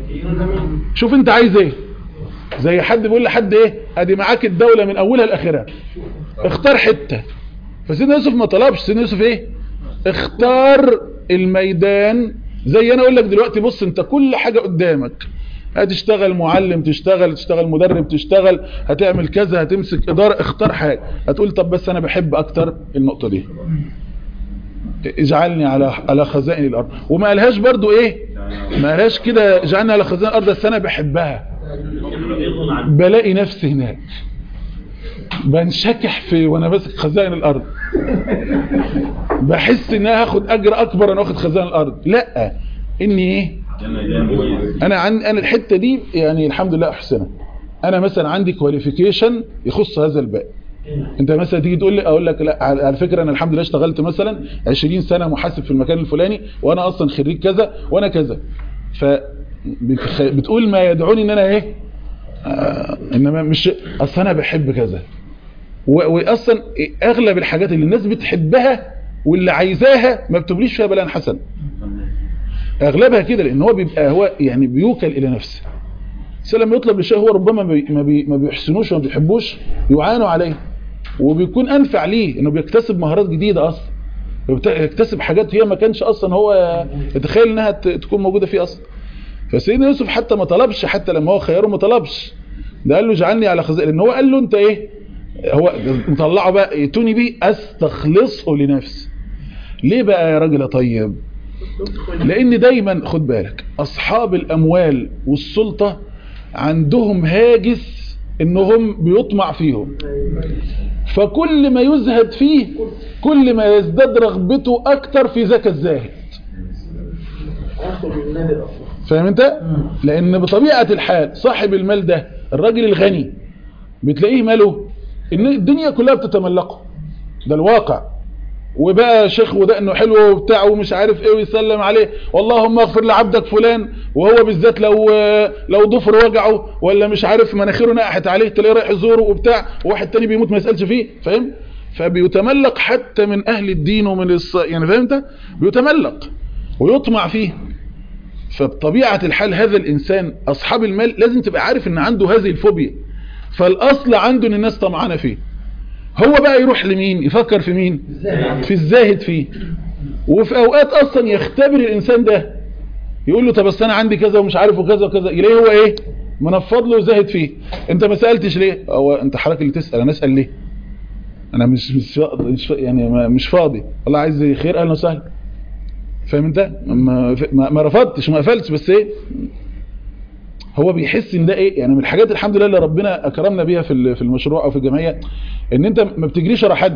شوف انت عايز ايه زي حد بيقول لحد ايه ادي معاك الدولة من اولها لاخرها اختار حتة فسيدنا يوسف ما طلبش سيدنا يوسف ايه اختار الميدان زي انا اقول لك دلوقتي بص انت كل حاجة قدامك هتشتغل معلم تشتغل تشتغل مدرب تشتغل هتعمل كذا هتمسك ادارة اختار حاجة هتقول طب بس انا بحب اكتر النقطة دي اجعلني على على خزائن الارض وما قالهاش برضو ايه ما قالهاش كده اجعلني على خزائن الارض بس انا بحبها بلاقي نفسي هناك بنشكح في وانا ماسك خزائن الارض بحس ان انا هاخد اجر اكبر انا واخد خزائن الارض لا اني ايه انا عن انا الحته دي يعني الحمد لله احسنها انا مثلا عندي كواليفيكيشن يخص هذا الباب انت مثلا تيجي تقول لي اقول لك لا على فكره انا الحمد لله اشتغلت مثلا 20 سنه محاسب في المكان الفلاني وانا اصلا خريج كذا وانا كذا ف بتقول ما يدعوني ان انا ايه آه انما مش اصل انا بحب كذا واصلا اغلب الحاجات اللي الناس بتحبها واللي عايزاها ما بتبليش فيها بلاء حسن اغلبها كده لان هو بيبقى هو يعني بيوكل الى نفسه بس لما يطلب لشيء هو ربما ما بي ما بيحسنوش وما بيحبوش يعانوا عليه وبيكون انفع ليه انه بيكتسب مهارات جديده اصلا يكتسب حاجات هي ما كانش اصلا هو يتخيل انها تكون موجوده فيه اصلا فسيدنا يوسف حتى ما طلبش حتى لما هو خيره ما طلبش ده قال له اجعلني على خزائن لان هو قال له انت ايه هو مطلعه بقى ائتوني بيه استخلصه لنفسي ليه بقى يا راجل طيب لان دايما خد بالك اصحاب الاموال والسلطة عندهم هاجس انهم بيطمع فيهم فكل ما يزهد فيه كل ما يزداد رغبته اكتر في ذاك الزاهد فاهم انت لان بطبيعة الحال صاحب المال ده الراجل الغني بتلاقيه ماله ان الدنيا كلها بتتملقه ده الواقع وبقى شيخ ودقنه حلو وبتاع ومش عارف ايه ويسلم عليه واللهم اغفر لعبدك فلان وهو بالذات لو لو ضفر وجعه ولا مش عارف مناخيره نقحت عليه تلاقيه رايح يزوره وبتاع وواحد تاني بيموت ما يسالش فيه فاهم فبيتملق حتى من اهل الدين ومن الص... يعني فهمت بيتملق ويطمع فيه فبطبيعة الحال هذا الانسان اصحاب المال لازم تبقى عارف ان عنده هذه الفوبيا فالاصل عنده ان الناس طمعانه فيه هو بقى يروح لمين يفكر في مين في الزاهد فيه وفي اوقات اصلا يختبر الانسان ده يقول له طب بس انا عندي كذا ومش عارف وكذا وكذا يلاقيه هو ايه منفض له وزاهد فيه انت ما سالتش ليه هو انت حضرتك اللي تسال انا اسال ليه انا مش مش, مش يعني مش فاضي الله عايز خير اهلا وسهلا فاهم انت ما, ما رفضتش ما قفلتش بس ايه هو بيحس ان ده ايه يعني من الحاجات الحمد لله اللي ربنا اكرمنا بيها في في المشروع او في الجمعيه ان انت ما بتجريش ورا حد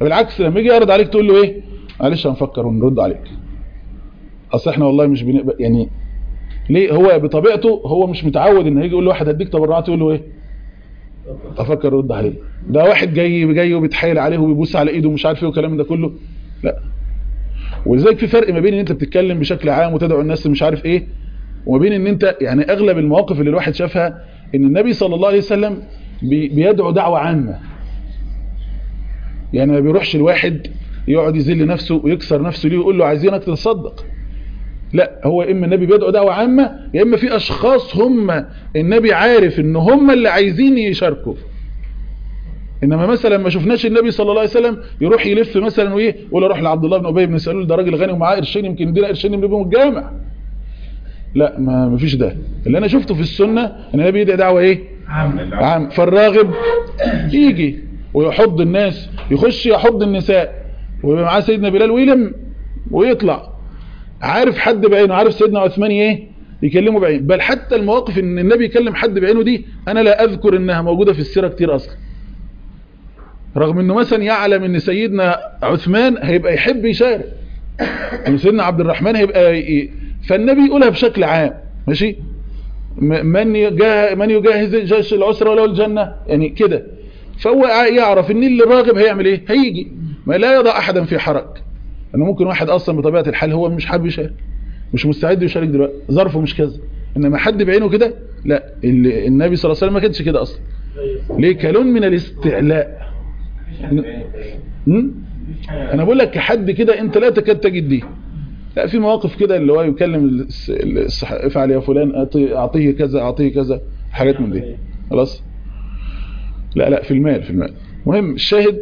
بالعكس لما يجي يعرض عليك تقول له ايه معلش هنفكر ونرد عليك اصل احنا والله مش بنقبل يعني ليه هو بطبيعته هو مش متعود ان هيجي يقول له واحد هديك تبرعات يقول له ايه افكر ارد عليه ده واحد جاي جاي وبيتحايل عليه وبيبوس على ايده ومش عارف ايه والكلام ده كله لا ولذلك في فرق ما بين ان انت بتتكلم بشكل عام وتدعو الناس مش عارف ايه وما بين ان انت يعني اغلب المواقف اللي الواحد شافها ان النبي صلى الله عليه وسلم بي بيدعو دعوة عامة يعني ما بيروحش الواحد يقعد يذل نفسه ويكسر نفسه ليه ويقول له عايزينك تتصدق لا هو اما النبي بيدعو دعوة عامة يا اما في اشخاص هم النبي عارف ان هم اللي عايزين يشاركوا انما مثلا ما شفناش النبي صلى الله عليه وسلم يروح يلف مثلا وايه يقول اروح لعبد الله بن ابي بن سلول ده راجل غني ومعاه قرشين يمكن يدينا قرشين نبني بيهم الجامع لا ما ما فيش ده اللي انا شفته في السنه ان النبي يدعي دعوه ايه عام عام فالراغب يجي ويحض الناس يخش يحض النساء ويبقى معاه سيدنا بلال ويلم ويطلع عارف حد بعينه عارف سيدنا عثمان ايه يكلمه بعينه بل حتى المواقف ان النبي يكلم حد بعينه دي انا لا اذكر انها موجودة في السيرة كتير اصلا رغم انه مثلا يعلم ان سيدنا عثمان هيبقى يحب يشارك ان سيدنا عبد الرحمن هيبقى ي... فالنبي يقولها بشكل عام ماشي م- من يجاه من يجهز جيش العسرة ولا الجنة يعني كده فهو يعرف ان اللي راغب هيعمل ايه هيجي ما لا يضع احدا في حرج انه ممكن واحد اصلا بطبيعه الحال هو مش حابب يشارك مش مستعد يشارك دلوقتي ظرفه مش كذا انما حد بعينه كده لا ال- النبي صلى الله عليه وسلم ما كانش كده اصلا ليه كلون من الاستعلاء م? انا بقول لك كحد كده انت لا تكاد تجد دي لا في مواقف كده اللي هو يكلم الس- الصح... افعل يا فلان أعطي- اعطيه كذا اعطيه كذا حاجات من دي خلاص لا لا في المال في المال مهم الشاهد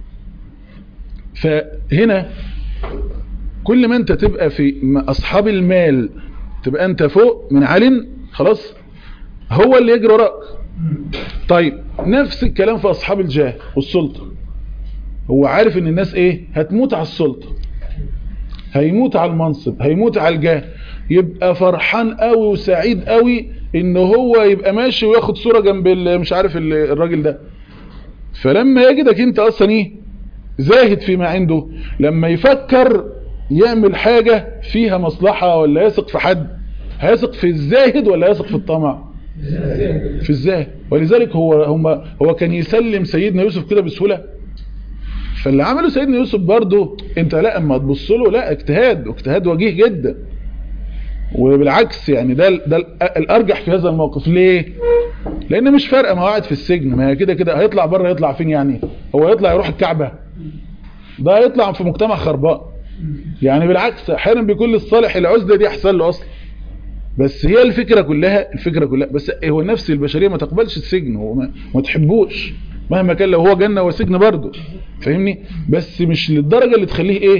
فهنا كل ما انت تبقى في م- اصحاب المال تبقى انت فوق من علن خلاص هو اللي يجري وراك طيب نفس الكلام في اصحاب الجاه والسلطة هو عارف ان الناس ايه هتموت على السلطة هيموت على المنصب هيموت على الجاه يبقى فرحان قوي وسعيد قوي ان هو يبقى ماشي وياخد صورة جنب ال- مش عارف ال- الراجل ده فلما يجدك انت اصلا ايه زاهد فيما عنده لما يفكر يعمل حاجة فيها مصلحة ولا يثق في حد هيثق في الزاهد ولا يثق في الطمع في الزاهد ولذلك هو هم هو كان يسلم سيدنا يوسف كده بسهولة فاللي عمله سيدنا يوسف برضه انت لا اما تبص له لا اجتهاد واجتهاد وجيه جدا وبالعكس يعني ده ال- ده ال- الارجح في هذا الموقف ليه لان مش فارقه ما هو قاعد في السجن ما هي كده كده هيطلع بره يطلع فين يعني هو يطلع يروح الكعبه ده هيطلع في مجتمع خربان يعني بالعكس احيانا بيكون للصالح العزله دي احسن له اصلا بس هي الفكره كلها الفكره كلها بس هو النفس البشريه ما تقبلش السجن وما ما تحبوش مهما كان لو هو جنه وسجن برضه فاهمني بس مش للدرجه اللي تخليه ايه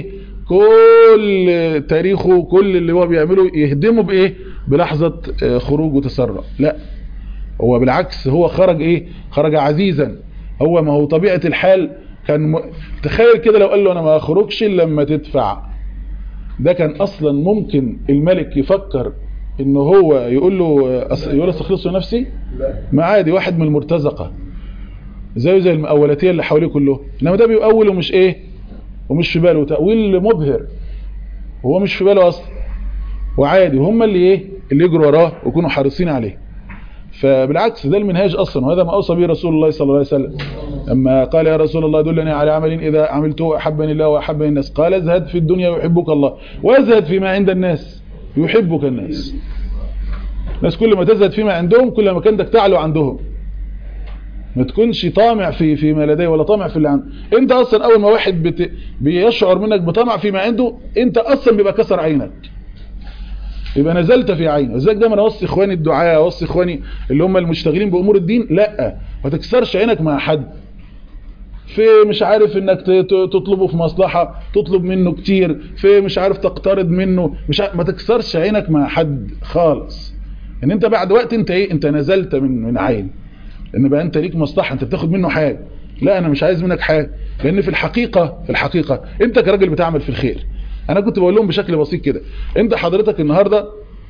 كل تاريخه كل اللي هو بيعمله يهدمه بايه بلحظه آه، خروج وتسرع لا هو بالعكس هو خرج ايه خرج عزيزا هو ما هو طبيعة الحال كان م... تخيل كده لو قال له انا ما اخرجش الا لما تدفع ده كان اصلا ممكن الملك يفكر ان هو يقول له أص... يقول استخلصه نفسي ما عادي واحد من المرتزقة زيه زي المقولاتية اللي حواليه كله انما ده بيؤول ومش ايه ومش في باله تأويل مبهر وهو مش في باله اصلا وعادي وهم اللي ايه اللي يجروا وراه ويكونوا حريصين عليه فبالعكس ده المنهاج اصلا وهذا ما اوصى به رسول الله صلى الله عليه وسلم لما قال يا رسول الله دلني على عمل اذا عملته احبني الله واحبني الناس قال ازهد في الدنيا يحبك الله وازهد فيما عند الناس يحبك الناس الناس كل ما تزهد فيما عندهم كل ما كانك تعلو عندهم ما تكونش طامع في فيما لديه ولا طامع في اللي عنده انت اصلا اول ما واحد بت... بيشعر منك بطمع فيما عنده انت اصلا بيبقى كسر عينك يبقى نزلت في عينه ازيك دايما اوصي اخواني الدعاء اوصي اخواني اللي هم المشتغلين بامور الدين لا ما تكسرش عينك مع حد في مش عارف انك ت- ت- تطلبه في مصلحة تطلب منه كتير في مش عارف تقترض منه مش عارف ما تكسرش عينك مع حد خالص ان انت بعد وقت انت ايه انت نزلت من من عين لان بقى انت ليك مصلحة انت بتاخد منه حاجة لا انا مش عايز منك حاجة لان في الحقيقة في الحقيقة انت كراجل بتعمل في الخير انا كنت بقول لهم بشكل بسيط كده انت حضرتك النهاردة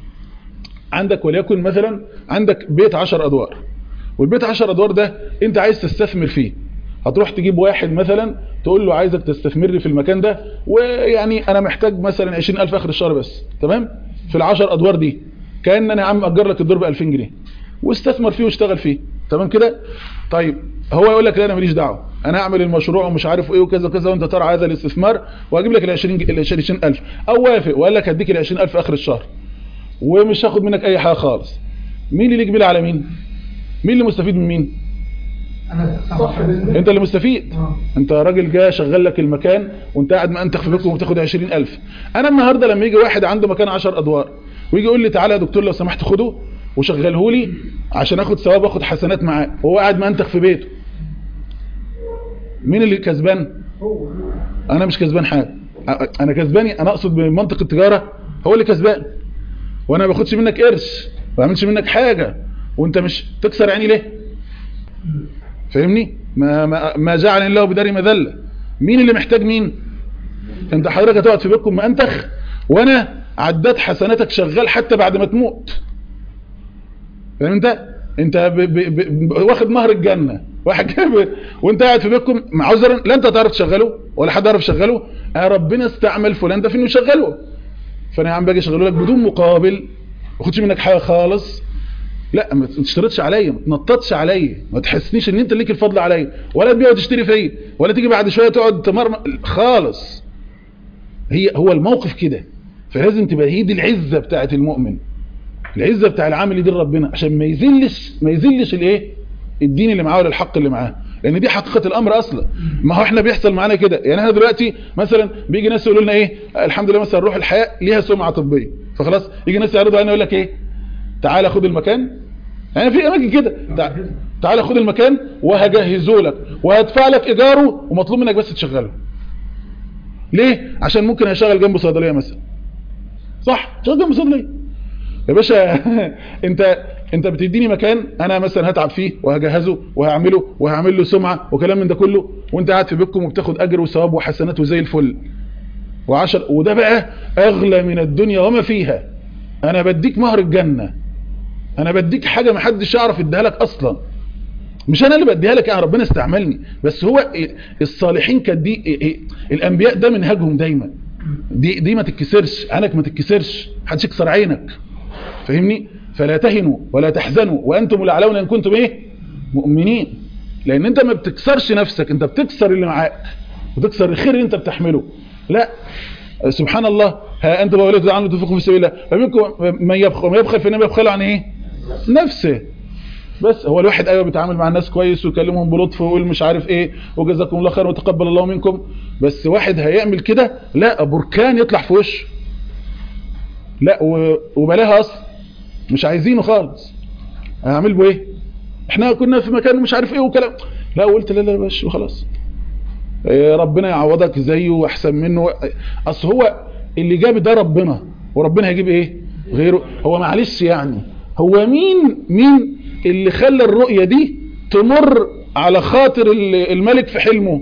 عندك وليكن مثلا عندك بيت عشر ادوار والبيت عشر ادوار ده انت عايز تستثمر فيه هتروح تجيب واحد مثلا تقول له عايزك تستثمر في المكان ده ويعني انا محتاج مثلا 20000 اخر الشهر بس تمام في العشر ادوار دي كان انا يا عم اجر لك الدور ب 2000 جنيه واستثمر فيه واشتغل فيه تمام كده طيب هو يقول لك لا انا ماليش دعوه انا اعمل المشروع ومش عارف ايه وكذا وكذا وانت ترى هذا الاستثمار واجيب لك ال 20 ال 20000 او وافق وقال لك هديك ال 20000 اخر الشهر ومش هاخد منك اي حاجه خالص مين اللي يقبل على مين مين اللي مستفيد من مين انا صاحب المال. انت اللي مستفيد آه. انت راجل جاي شغال لك المكان وانت قاعد مأنتخ في بيتكم وبتاخد 20000 انا النهارده لما يجي واحد عنده مكان 10 ادوار ويجي يقول لي تعالى يا دكتور لو سمحت خده وشغله لي عشان اخد ثواب واخد حسنات معاه وهو قاعد مأنتخ في بيته مين اللي كسبان انا مش كسبان حاجه انا كسباني انا اقصد بمنطق التجاره هو اللي كسبان وانا ما باخدش منك قرش ما بعملش منك حاجه وانت مش تكسر عيني ليه فاهمني ما ما, ما جعل الله بدار مذله مين اللي محتاج مين انت حضرتك هتقعد في بيتكم مأنتخ وانا عدات حسناتك شغال حتى بعد ما تموت فاهم انت انت ب ب ب واخد مهر الجنه واحد جاب وانت قاعد في بيتكم عذرا لا انت هتعرف تشغله ولا حد يعرف يشغله اه ربنا استعمل فلان ده في انه يشغله فانا يا عم باجي اشغله لك بدون مقابل ما اخدش منك حاجه خالص لا ما تشترطش عليا ما تنططش عليا ما تحسنيش ان انت ليك الفضل عليا ولا تبيع وتشتري فيا ولا تيجي بعد شويه تقعد تمرمر خالص هي هو الموقف كده فلازم تبقى هي دي العزه بتاعه المؤمن العزه بتاع العامل دي ربنا عشان ما يذلش ما يذلش الايه الدين اللي معاه ولا الحق اللي معاه لان دي حقيقه الامر اصلا ما هو احنا بيحصل معانا كده يعني احنا دلوقتي مثلا بيجي ناس يقولوا لنا ايه الحمد لله مثلا روح الحياه ليها سمعه طبيه فخلاص يجي ناس يعرضوا علينا يقول لك ايه تعالى خد المكان يعني في اماكن كده تع- تعالى خد المكان وهجهزه لك وهدفع لك ايجاره ومطلوب منك بس تشغله ليه عشان ممكن هشغل جنبه صيدليه مثلا صح شغل جنبه صيدليه يا باشا انت انت بتديني مكان انا مثلا هتعب فيه وهجهزه وهعمله وهعمل له سمعه وكلام من ده كله وانت قاعد في بيتكم وبتاخد اجر وثواب وحسنات وزي الفل وعشر وده بقى اغلى من الدنيا وما فيها انا بديك مهر الجنه انا بديك حاجه ما حدش يعرف يديها لك اصلا مش انا اللي بديها لك يا ربنا استعملني بس هو الصالحين كانت دي الانبياء ده منهجهم دايما دي دي ما تتكسرش عينك ما تتكسرش محدش يكسر عينك فاهمني فلا تهنوا ولا تحزنوا وانتم الاعلون ان كنتم ايه مؤمنين لان انت ما بتكسرش نفسك انت بتكسر اللي معاك وتكسر الخير اللي انت بتحمله لا سبحان الله ها انت بقولت تعالوا تنفقوا في سبيل الله فمنكم من يبخل من يبخل فانما يبخل عن ايه نفسه بس هو الواحد ايوه بيتعامل مع الناس كويس ويكلمهم بلطف ويقول مش عارف ايه وجزاكم الله خير وتقبل الله منكم بس واحد هيعمل كده لا بركان يطلع في وشه لا و- وبلاها اصلا مش عايزينه خالص هعمل به ايه احنا كنا في مكان مش عارف ايه وكلام لا قلت لا لا يا باشا وخلاص إيه ربنا يعوضك زيه واحسن منه اصل هو اللي جاب ده ربنا وربنا هيجيب ايه غيره هو معلش يعني هو مين مين اللي خلى الرؤية دي تمر على خاطر ال- الملك في حلمه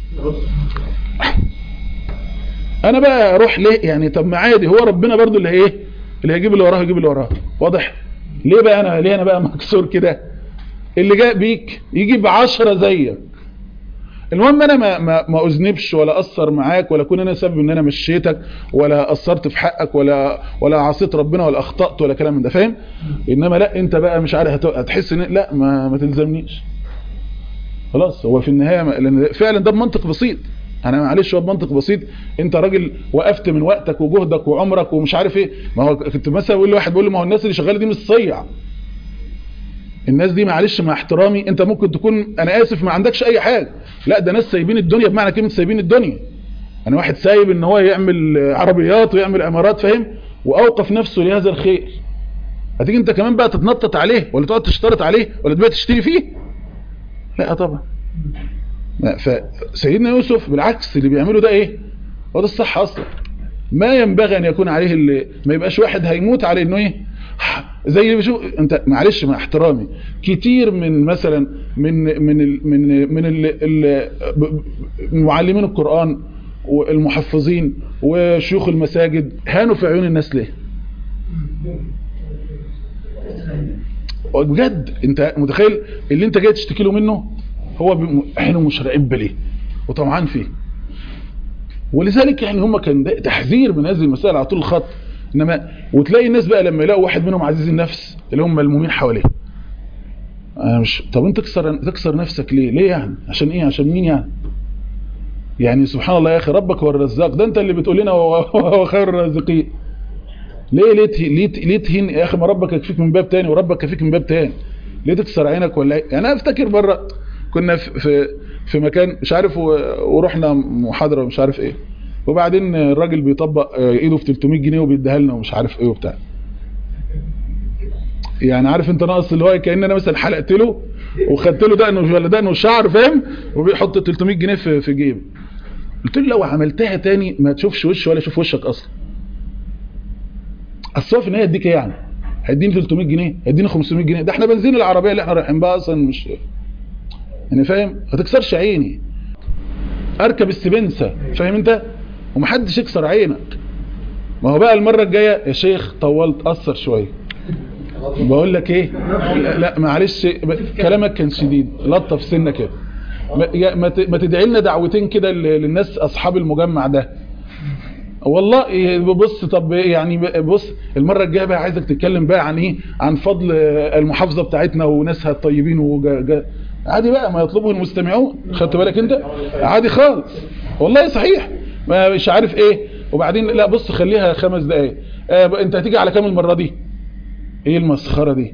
انا بقى اروح ليه يعني طب ما عادي هو ربنا برضو اللي ايه اللي هيجيب اللي وراه يجيب اللي وراه واضح ليه بقى انا ليه انا بقى مكسور كده اللي جاء بيك يجيب عشرة زيك المهم انا ما ما ما اذنبش ولا اقصر معاك ولا اكون انا سبب ان انا مشيتك ولا قصرت في حقك ولا ولا عصيت ربنا ولا اخطات ولا كلام من ده فاهم انما لا انت بقى مش عارف هت- هتحس ان لا ما ما تلزمنيش خلاص هو في النهايه ما- لان فعلا ده بمنطق بسيط انا معلش هو بمنطق بسيط انت راجل وقفت من وقتك وجهدك وعمرك ومش عارف ايه ما هو كنت مثلا بقول لواحد بقول له ما هو الناس اللي شغاله دي مش صيع الناس دي معلش مع احترامي انت ممكن تكون انا اسف ما عندكش اي حاجه لا ده ناس سايبين الدنيا بمعنى كلمه سايبين الدنيا انا واحد سايب ان هو يعمل عربيات ويعمل عمارات فاهم واوقف نفسه لهذا الخير هتيجي انت كمان بقى تتنطط عليه ولا تقعد تشترط عليه ولا تبقى تشتري فيه لا طبعا لا، فسيدنا يوسف بالعكس اللي بيعمله ده ايه هو ده الصح اصلا ما ينبغي ان يكون عليه اللي ما يبقاش واحد هيموت على انه ايه زي اللي بيشوف انت معلش مع احترامي كتير من مثلا من من ال من من ال ال معلمين القرآن والمحفظين وشيوخ المساجد هانوا في عيون الناس ليه بجد انت متخيل اللي انت جاي تشتكي له منه هو بي- احنا مش راقب ليه وطمعان فيه ولذلك يعني هم كان ده تحذير من هذه المسائل على طول الخط انما وتلاقي الناس بقى لما يلاقوا واحد منهم عزيز النفس اللي هم ملمومين حواليه أنا مش طب انت تكسر تكسر نفسك ليه ليه يعني عشان ايه عشان مين يعني يعني سبحان الله يا اخي ربك هو الرزاق ده انت اللي بتقول لنا هو هو خير الرازقين ليه ليه ته- ليه ت- ليه تهين يا اخي ما ربك يكفيك من باب تاني وربك يكفيك من باب تاني ليه تكسر عينك ولا ايه يعني انا افتكر مره كنا في في, في مكان مش عارف و- ورحنا محاضره مش عارف ايه وبعدين الراجل بيطبق آه، ايده في 300 جنيه وبيديها لنا ومش عارف ايه وبتاع يعني عارف انت ناقص اللي هو كان انا مثلا حلقت له وخدت له دقنه ولا دقنه وشعر فاهم وبيحط 300 جنيه في في جيب قلت له لو عملتها تاني ما تشوفش وشي ولا اشوف وشك اصلا اصل هو في النهايه يديك ايه يعني هيديني 300 جنيه هيديني 500 جنيه ده احنا بنزين العربيه اللي احنا رايحين بها اصلا مش يعني فاهم ما تكسرش عيني اركب السبنسه فاهم انت ومحدش يكسر عينك ما هو بقى المره الجايه يا شيخ طولت اثر شويه بقول لك ايه لا, لا معلش ب- كلامك كان شديد لطف سنه كده ما- يا- ما ت- ما تدعي لنا دعوتين كده ل- للناس اصحاب المجمع ده والله إيه، بص طب يعني بص المره الجايه بقى عايزك تتكلم بقى عن ايه عن فضل المحافظه بتاعتنا وناسها الطيبين وجا جا عادي بقى ما يطلبه المستمعون خدت بالك انت عادي خالص والله صحيح ما مش عارف ايه وبعدين لا بص خليها خمس دقايق آه انت هتيجي على كام المره دي ايه المسخره دي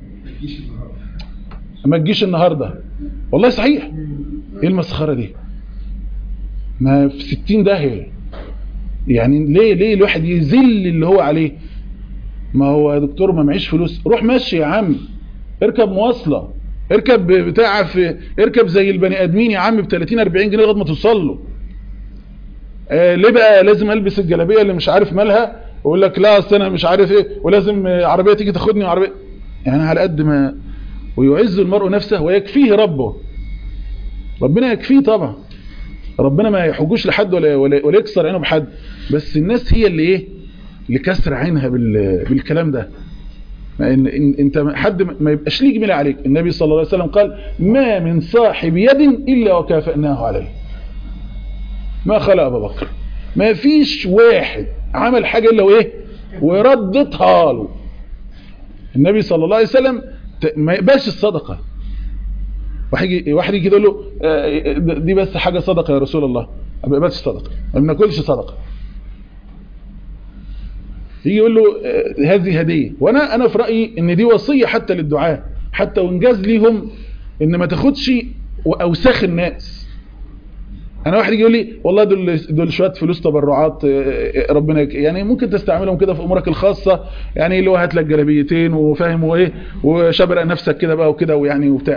ما تجيش النهارده والله صحيح ايه المسخره دي ما في 60 داهيه يعني ليه ليه الواحد يذل اللي هو عليه ما هو يا دكتور ما معيش فلوس روح مشي يا عم اركب مواصله اركب بتاع في اركب زي البني ادمين يا عم ب 30 40 جنيه لغايه ما توصل له آه ليه بقى لازم البس الجلابيه اللي مش عارف مالها ويقول لك لا اصل انا مش عارف ايه ولازم آه، عربيه تيجي تاخدني عربيه يعني على قد ما ويعز المرء نفسه ويكفيه ربه ربنا يكفيه طبعا ربنا ما يحجوش لحد ولا ولا, ولا يكسر عينه بحد بس الناس هي اللي ايه اللي كسر عينها بال بالكلام ده ما إن إن انت حد ما يبقاش ليه جميل عليك النبي صلى الله عليه وسلم قال ما من صاحب يد الا وكافئناه عليه ما خلق ابو بكر ما فيش واحد عمل حاجه الا وايه وردتها له النبي صلى الله عليه وسلم ت- ما يقبلش الصدقه واحد يجي واحد يجي يقول له آه، دي بس حاجه صدقه يا رسول الله ما بيقبلش صدقه ما بناكلش صدقه يجي يقول له آه، هذه هديه وانا انا في رايي ان دي وصيه حتى للدعاء حتى وانجاز ليهم ان ما تاخدش اوساخ الناس انا واحد يجي يقول لي والله دول دول شويه فلوس تبرعات آه، ربنا يك- يعني ممكن تستعملهم كده في امورك الخاصه يعني اللي هو هات لك جلابيتين وفاهم وايه وشبرق نفسك كده بقى وكده ويعني وبتاع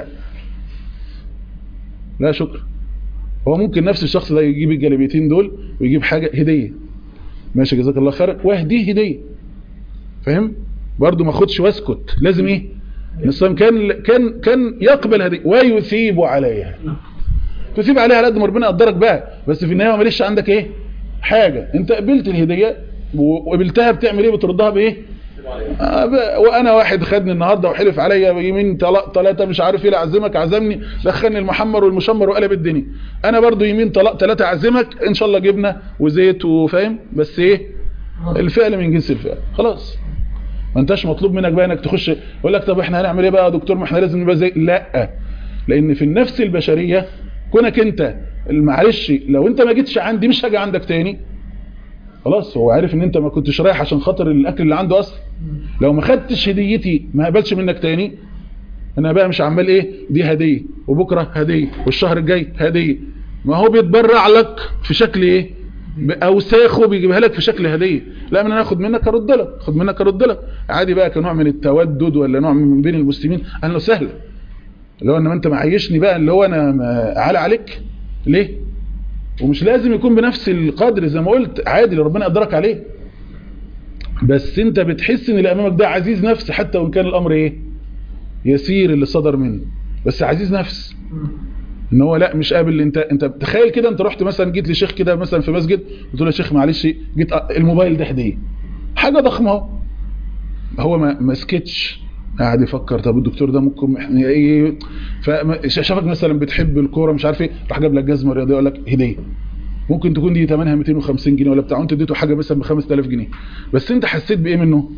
لا شكرا هو ممكن نفس الشخص ده يجيب الجلابيتين دول ويجيب حاجه هديه ماشي جزاك الله خير واهديه هديه فاهم برضو ما اخدش واسكت لازم ايه الاسلام كان كان كان يقبل هديه ويثيب عليها تثيب عليها على قد ما ربنا يقدرك بقى بس في النهايه ما ليش عندك ايه حاجه انت قبلت الهديه وقبلتها بتعمل ايه بتردها بايه آه ب- وانا واحد خدني النهارده وحلف عليا يمين طلاق ثلاثه مش عارف ايه اعزمك عزمني دخلني المحمر والمشمر وقلب الدنيا انا برضو يمين طلاق ثلاثه اعزمك ان شاء الله جبنه وزيت وفاهم بس ايه الفعل من جنس الفعل خلاص ما انتش مطلوب منك بقى انك تخش يقول لك طب احنا هنعمل ايه بقى يا دكتور ما احنا لازم نبقى زي لا لان في النفس البشريه كونك انت معلش لو انت ما جيتش عندي مش هاجي عندك تاني خلاص هو عارف ان انت ما كنتش رايح عشان خاطر الاكل اللي عنده اصلا لو ما خدتش هديتي ما قبلش منك تاني انا بقى مش عمال ايه دي هديه وبكره هديه والشهر الجاي هديه ما هو بيتبرع لك في شكل ايه باوساخه بيجيبها لك في شكل هديه لا من انا اخد منك ارد لك خد منك ارد لك عادي بقى كنوع من التودد ولا نوع من بين المسلمين اهلا وسهلا اللي هو انما انت معيشني بقى اللي هو انا ما- عالي عليك ليه ومش لازم يكون بنفس القدر زي ما قلت عادي اللي ربنا يقدرك عليه بس انت بتحس ان اللي امامك ده عزيز نفس حتى وان كان الامر ايه يسير اللي صدر منه بس عزيز نفس ان هو لا مش قابل انت انت تخيل كده انت رحت مثلا جيت لشيخ كده مثلا في مسجد قلت له يا شيخ معلش جيت أ- الموبايل ده هديه حاجه ضخمه اهو هو ما ما سكتش قاعد يفكر طب الدكتور ده ممكن احنا ايه فشافك مثلا بتحب الكوره مش عارف ايه راح جاب لك جزمه رياضيه يقول لك هديه ممكن تكون دي ثمنها 250 جنيه ولا بتاع وانت اديته حاجه مثلا ب 5000 جنيه بس انت حسيت بايه منه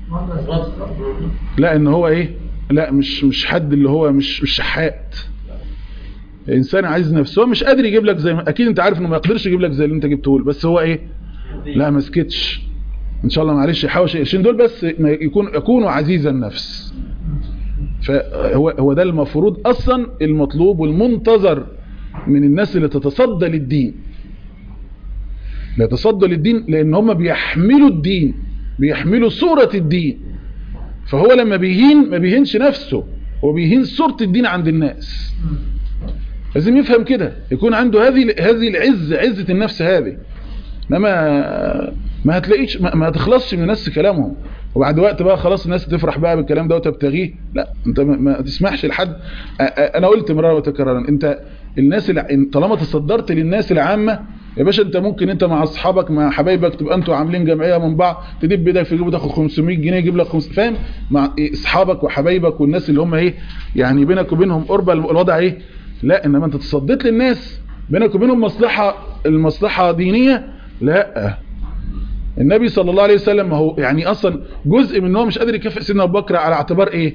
لا ان هو ايه لا مش مش حد اللي هو مش مش شحات انسان عايز نفسه هو مش قادر يجيب لك زي ما اكيد انت عارف انه ما يقدرش يجيب لك زي اللي انت جبته له بس هو ايه لا ما سكتش ان شاء الله معلش يحاول القرشين دول بس ما يكون يكونوا عزيز النفس فهو هو ده المفروض اصلا المطلوب والمنتظر من الناس اللي تتصدى للدين لا يتصدى للدين لان هم بيحملوا الدين بيحملوا صورة الدين فهو لما بيهين ما بيهينش نفسه هو بيهين صورة الدين عند الناس لازم يفهم كده يكون عنده هذه هذه العز عزة النفس هذه انما ما هتلاقيش ما, ما هتخلصش من الناس كلامهم وبعد وقت بقى خلاص الناس تفرح بقى بالكلام ده وتبتغيه لا انت ما, ما تسمحش لحد انا قلت مرارا وتكرارا انت الناس اللي طالما تصدرت للناس العامه يا باشا انت ممكن انت مع اصحابك مع حبايبك تبقى انتوا عاملين جمعيه من بعض تدب ايدك في جيبه تاخد 500 جنيه يجيب لك 5 فاهم مع اصحابك وحبايبك والناس اللي هم ايه يعني بينك وبينهم قرب الوضع ايه لا انما انت تصديت للناس بينك وبينهم مصلحه المصلحه دينيه لا النبي صلى الله عليه وسلم هو يعني اصلا جزء من ان هو مش قادر يكافئ سيدنا ابو بكر على اعتبار ايه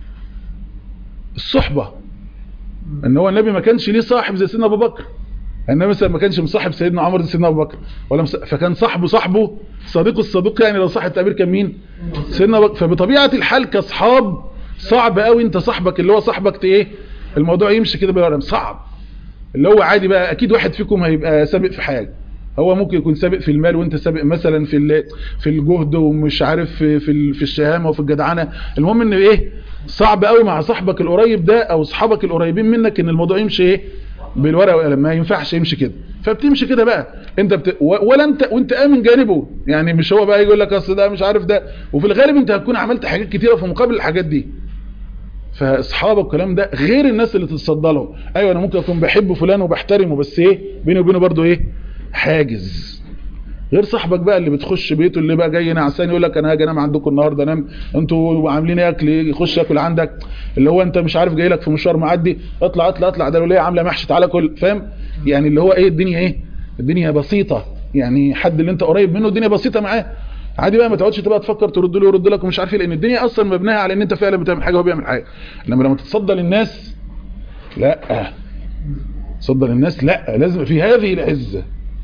الصحبه ان هو النبي ما كانش ليه صاحب زي سيدنا ابو بكر النبي مثلا ما كانش مصاحب سيدنا عمر زي سيدنا ابو بكر ولا مص... فكان صاحبه صاحبه صديقه الصديق يعني لو صح التعبير كان مين سيدنا ابو بكر فبطبيعه الحال كاصحاب صعب قوي انت صاحبك اللي هو صاحبك ايه الموضوع يمشي كده بالورقه صعب اللي هو عادي بقى اكيد واحد فيكم هيبقى سابق في حاجه هو ممكن يكون سابق في المال وانت سابق مثلا في في الجهد ومش عارف في في, في الشهامه وفي الجدعنه المهم ان ايه صعب قوي مع صاحبك القريب ده او اصحابك القريبين منك ان الموضوع يمشي ايه بالورقه والقلم ما ينفعش يمشي كده فبتمشي كده بقى انت بت... ولا انت وانت امن جانبه يعني مش هو بقى يقول لك اصل ده مش عارف ده وفي الغالب انت هتكون عملت حاجات كتيره في مقابل الحاجات دي فاصحابك والكلام ده غير الناس اللي تتصدى لهم ايوه انا ممكن اكون بحب فلان وبحترمه بس ايه بيني وبينه برضه ايه حاجز غير صاحبك بقى اللي بتخش بيته اللي بقى جاي نعسان يقول لك انا هاجي انام عندكم النهارده انام انتوا عاملين اكل يخش ياكل عندك اللي هو انت مش عارف جاي لك في مشوار معدي اطلع اطلع اطلع ده ليه عامله محشي تعالى كل فاهم يعني اللي هو ايه الدنيا ايه الدنيا بسيطه يعني حد اللي انت قريب منه الدنيا بسيطه معاه عادي بقى ما تقعدش تبقى تفكر ترد له يرد لك ومش عارف ايه لان الدنيا اصلا مبنيه على ان انت فعلا بتعمل حاجه وهو بيعمل حاجه انما لما تتصدى للناس لا تصدى للناس لا لازم في هذه العزه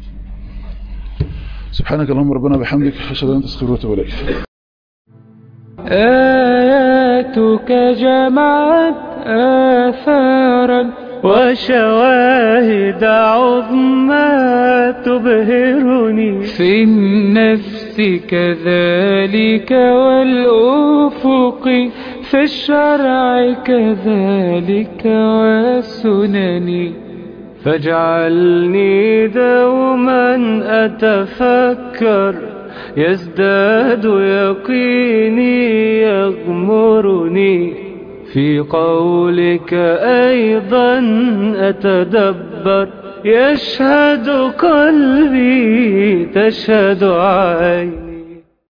سبحانك اللهم ربنا بحمدك اشهد ان لا اله الا انت استغفرك واتوب اليك آياتك جمعت آثارا وشواهد عظمى تبهرني في النفس كذلك والأفق في الشرع كذلك والسنن فاجعلني دوما أتفكر يزداد يقيني يغمرني في قولك أيضا أتدبر يشهد قلبي تشهد عيني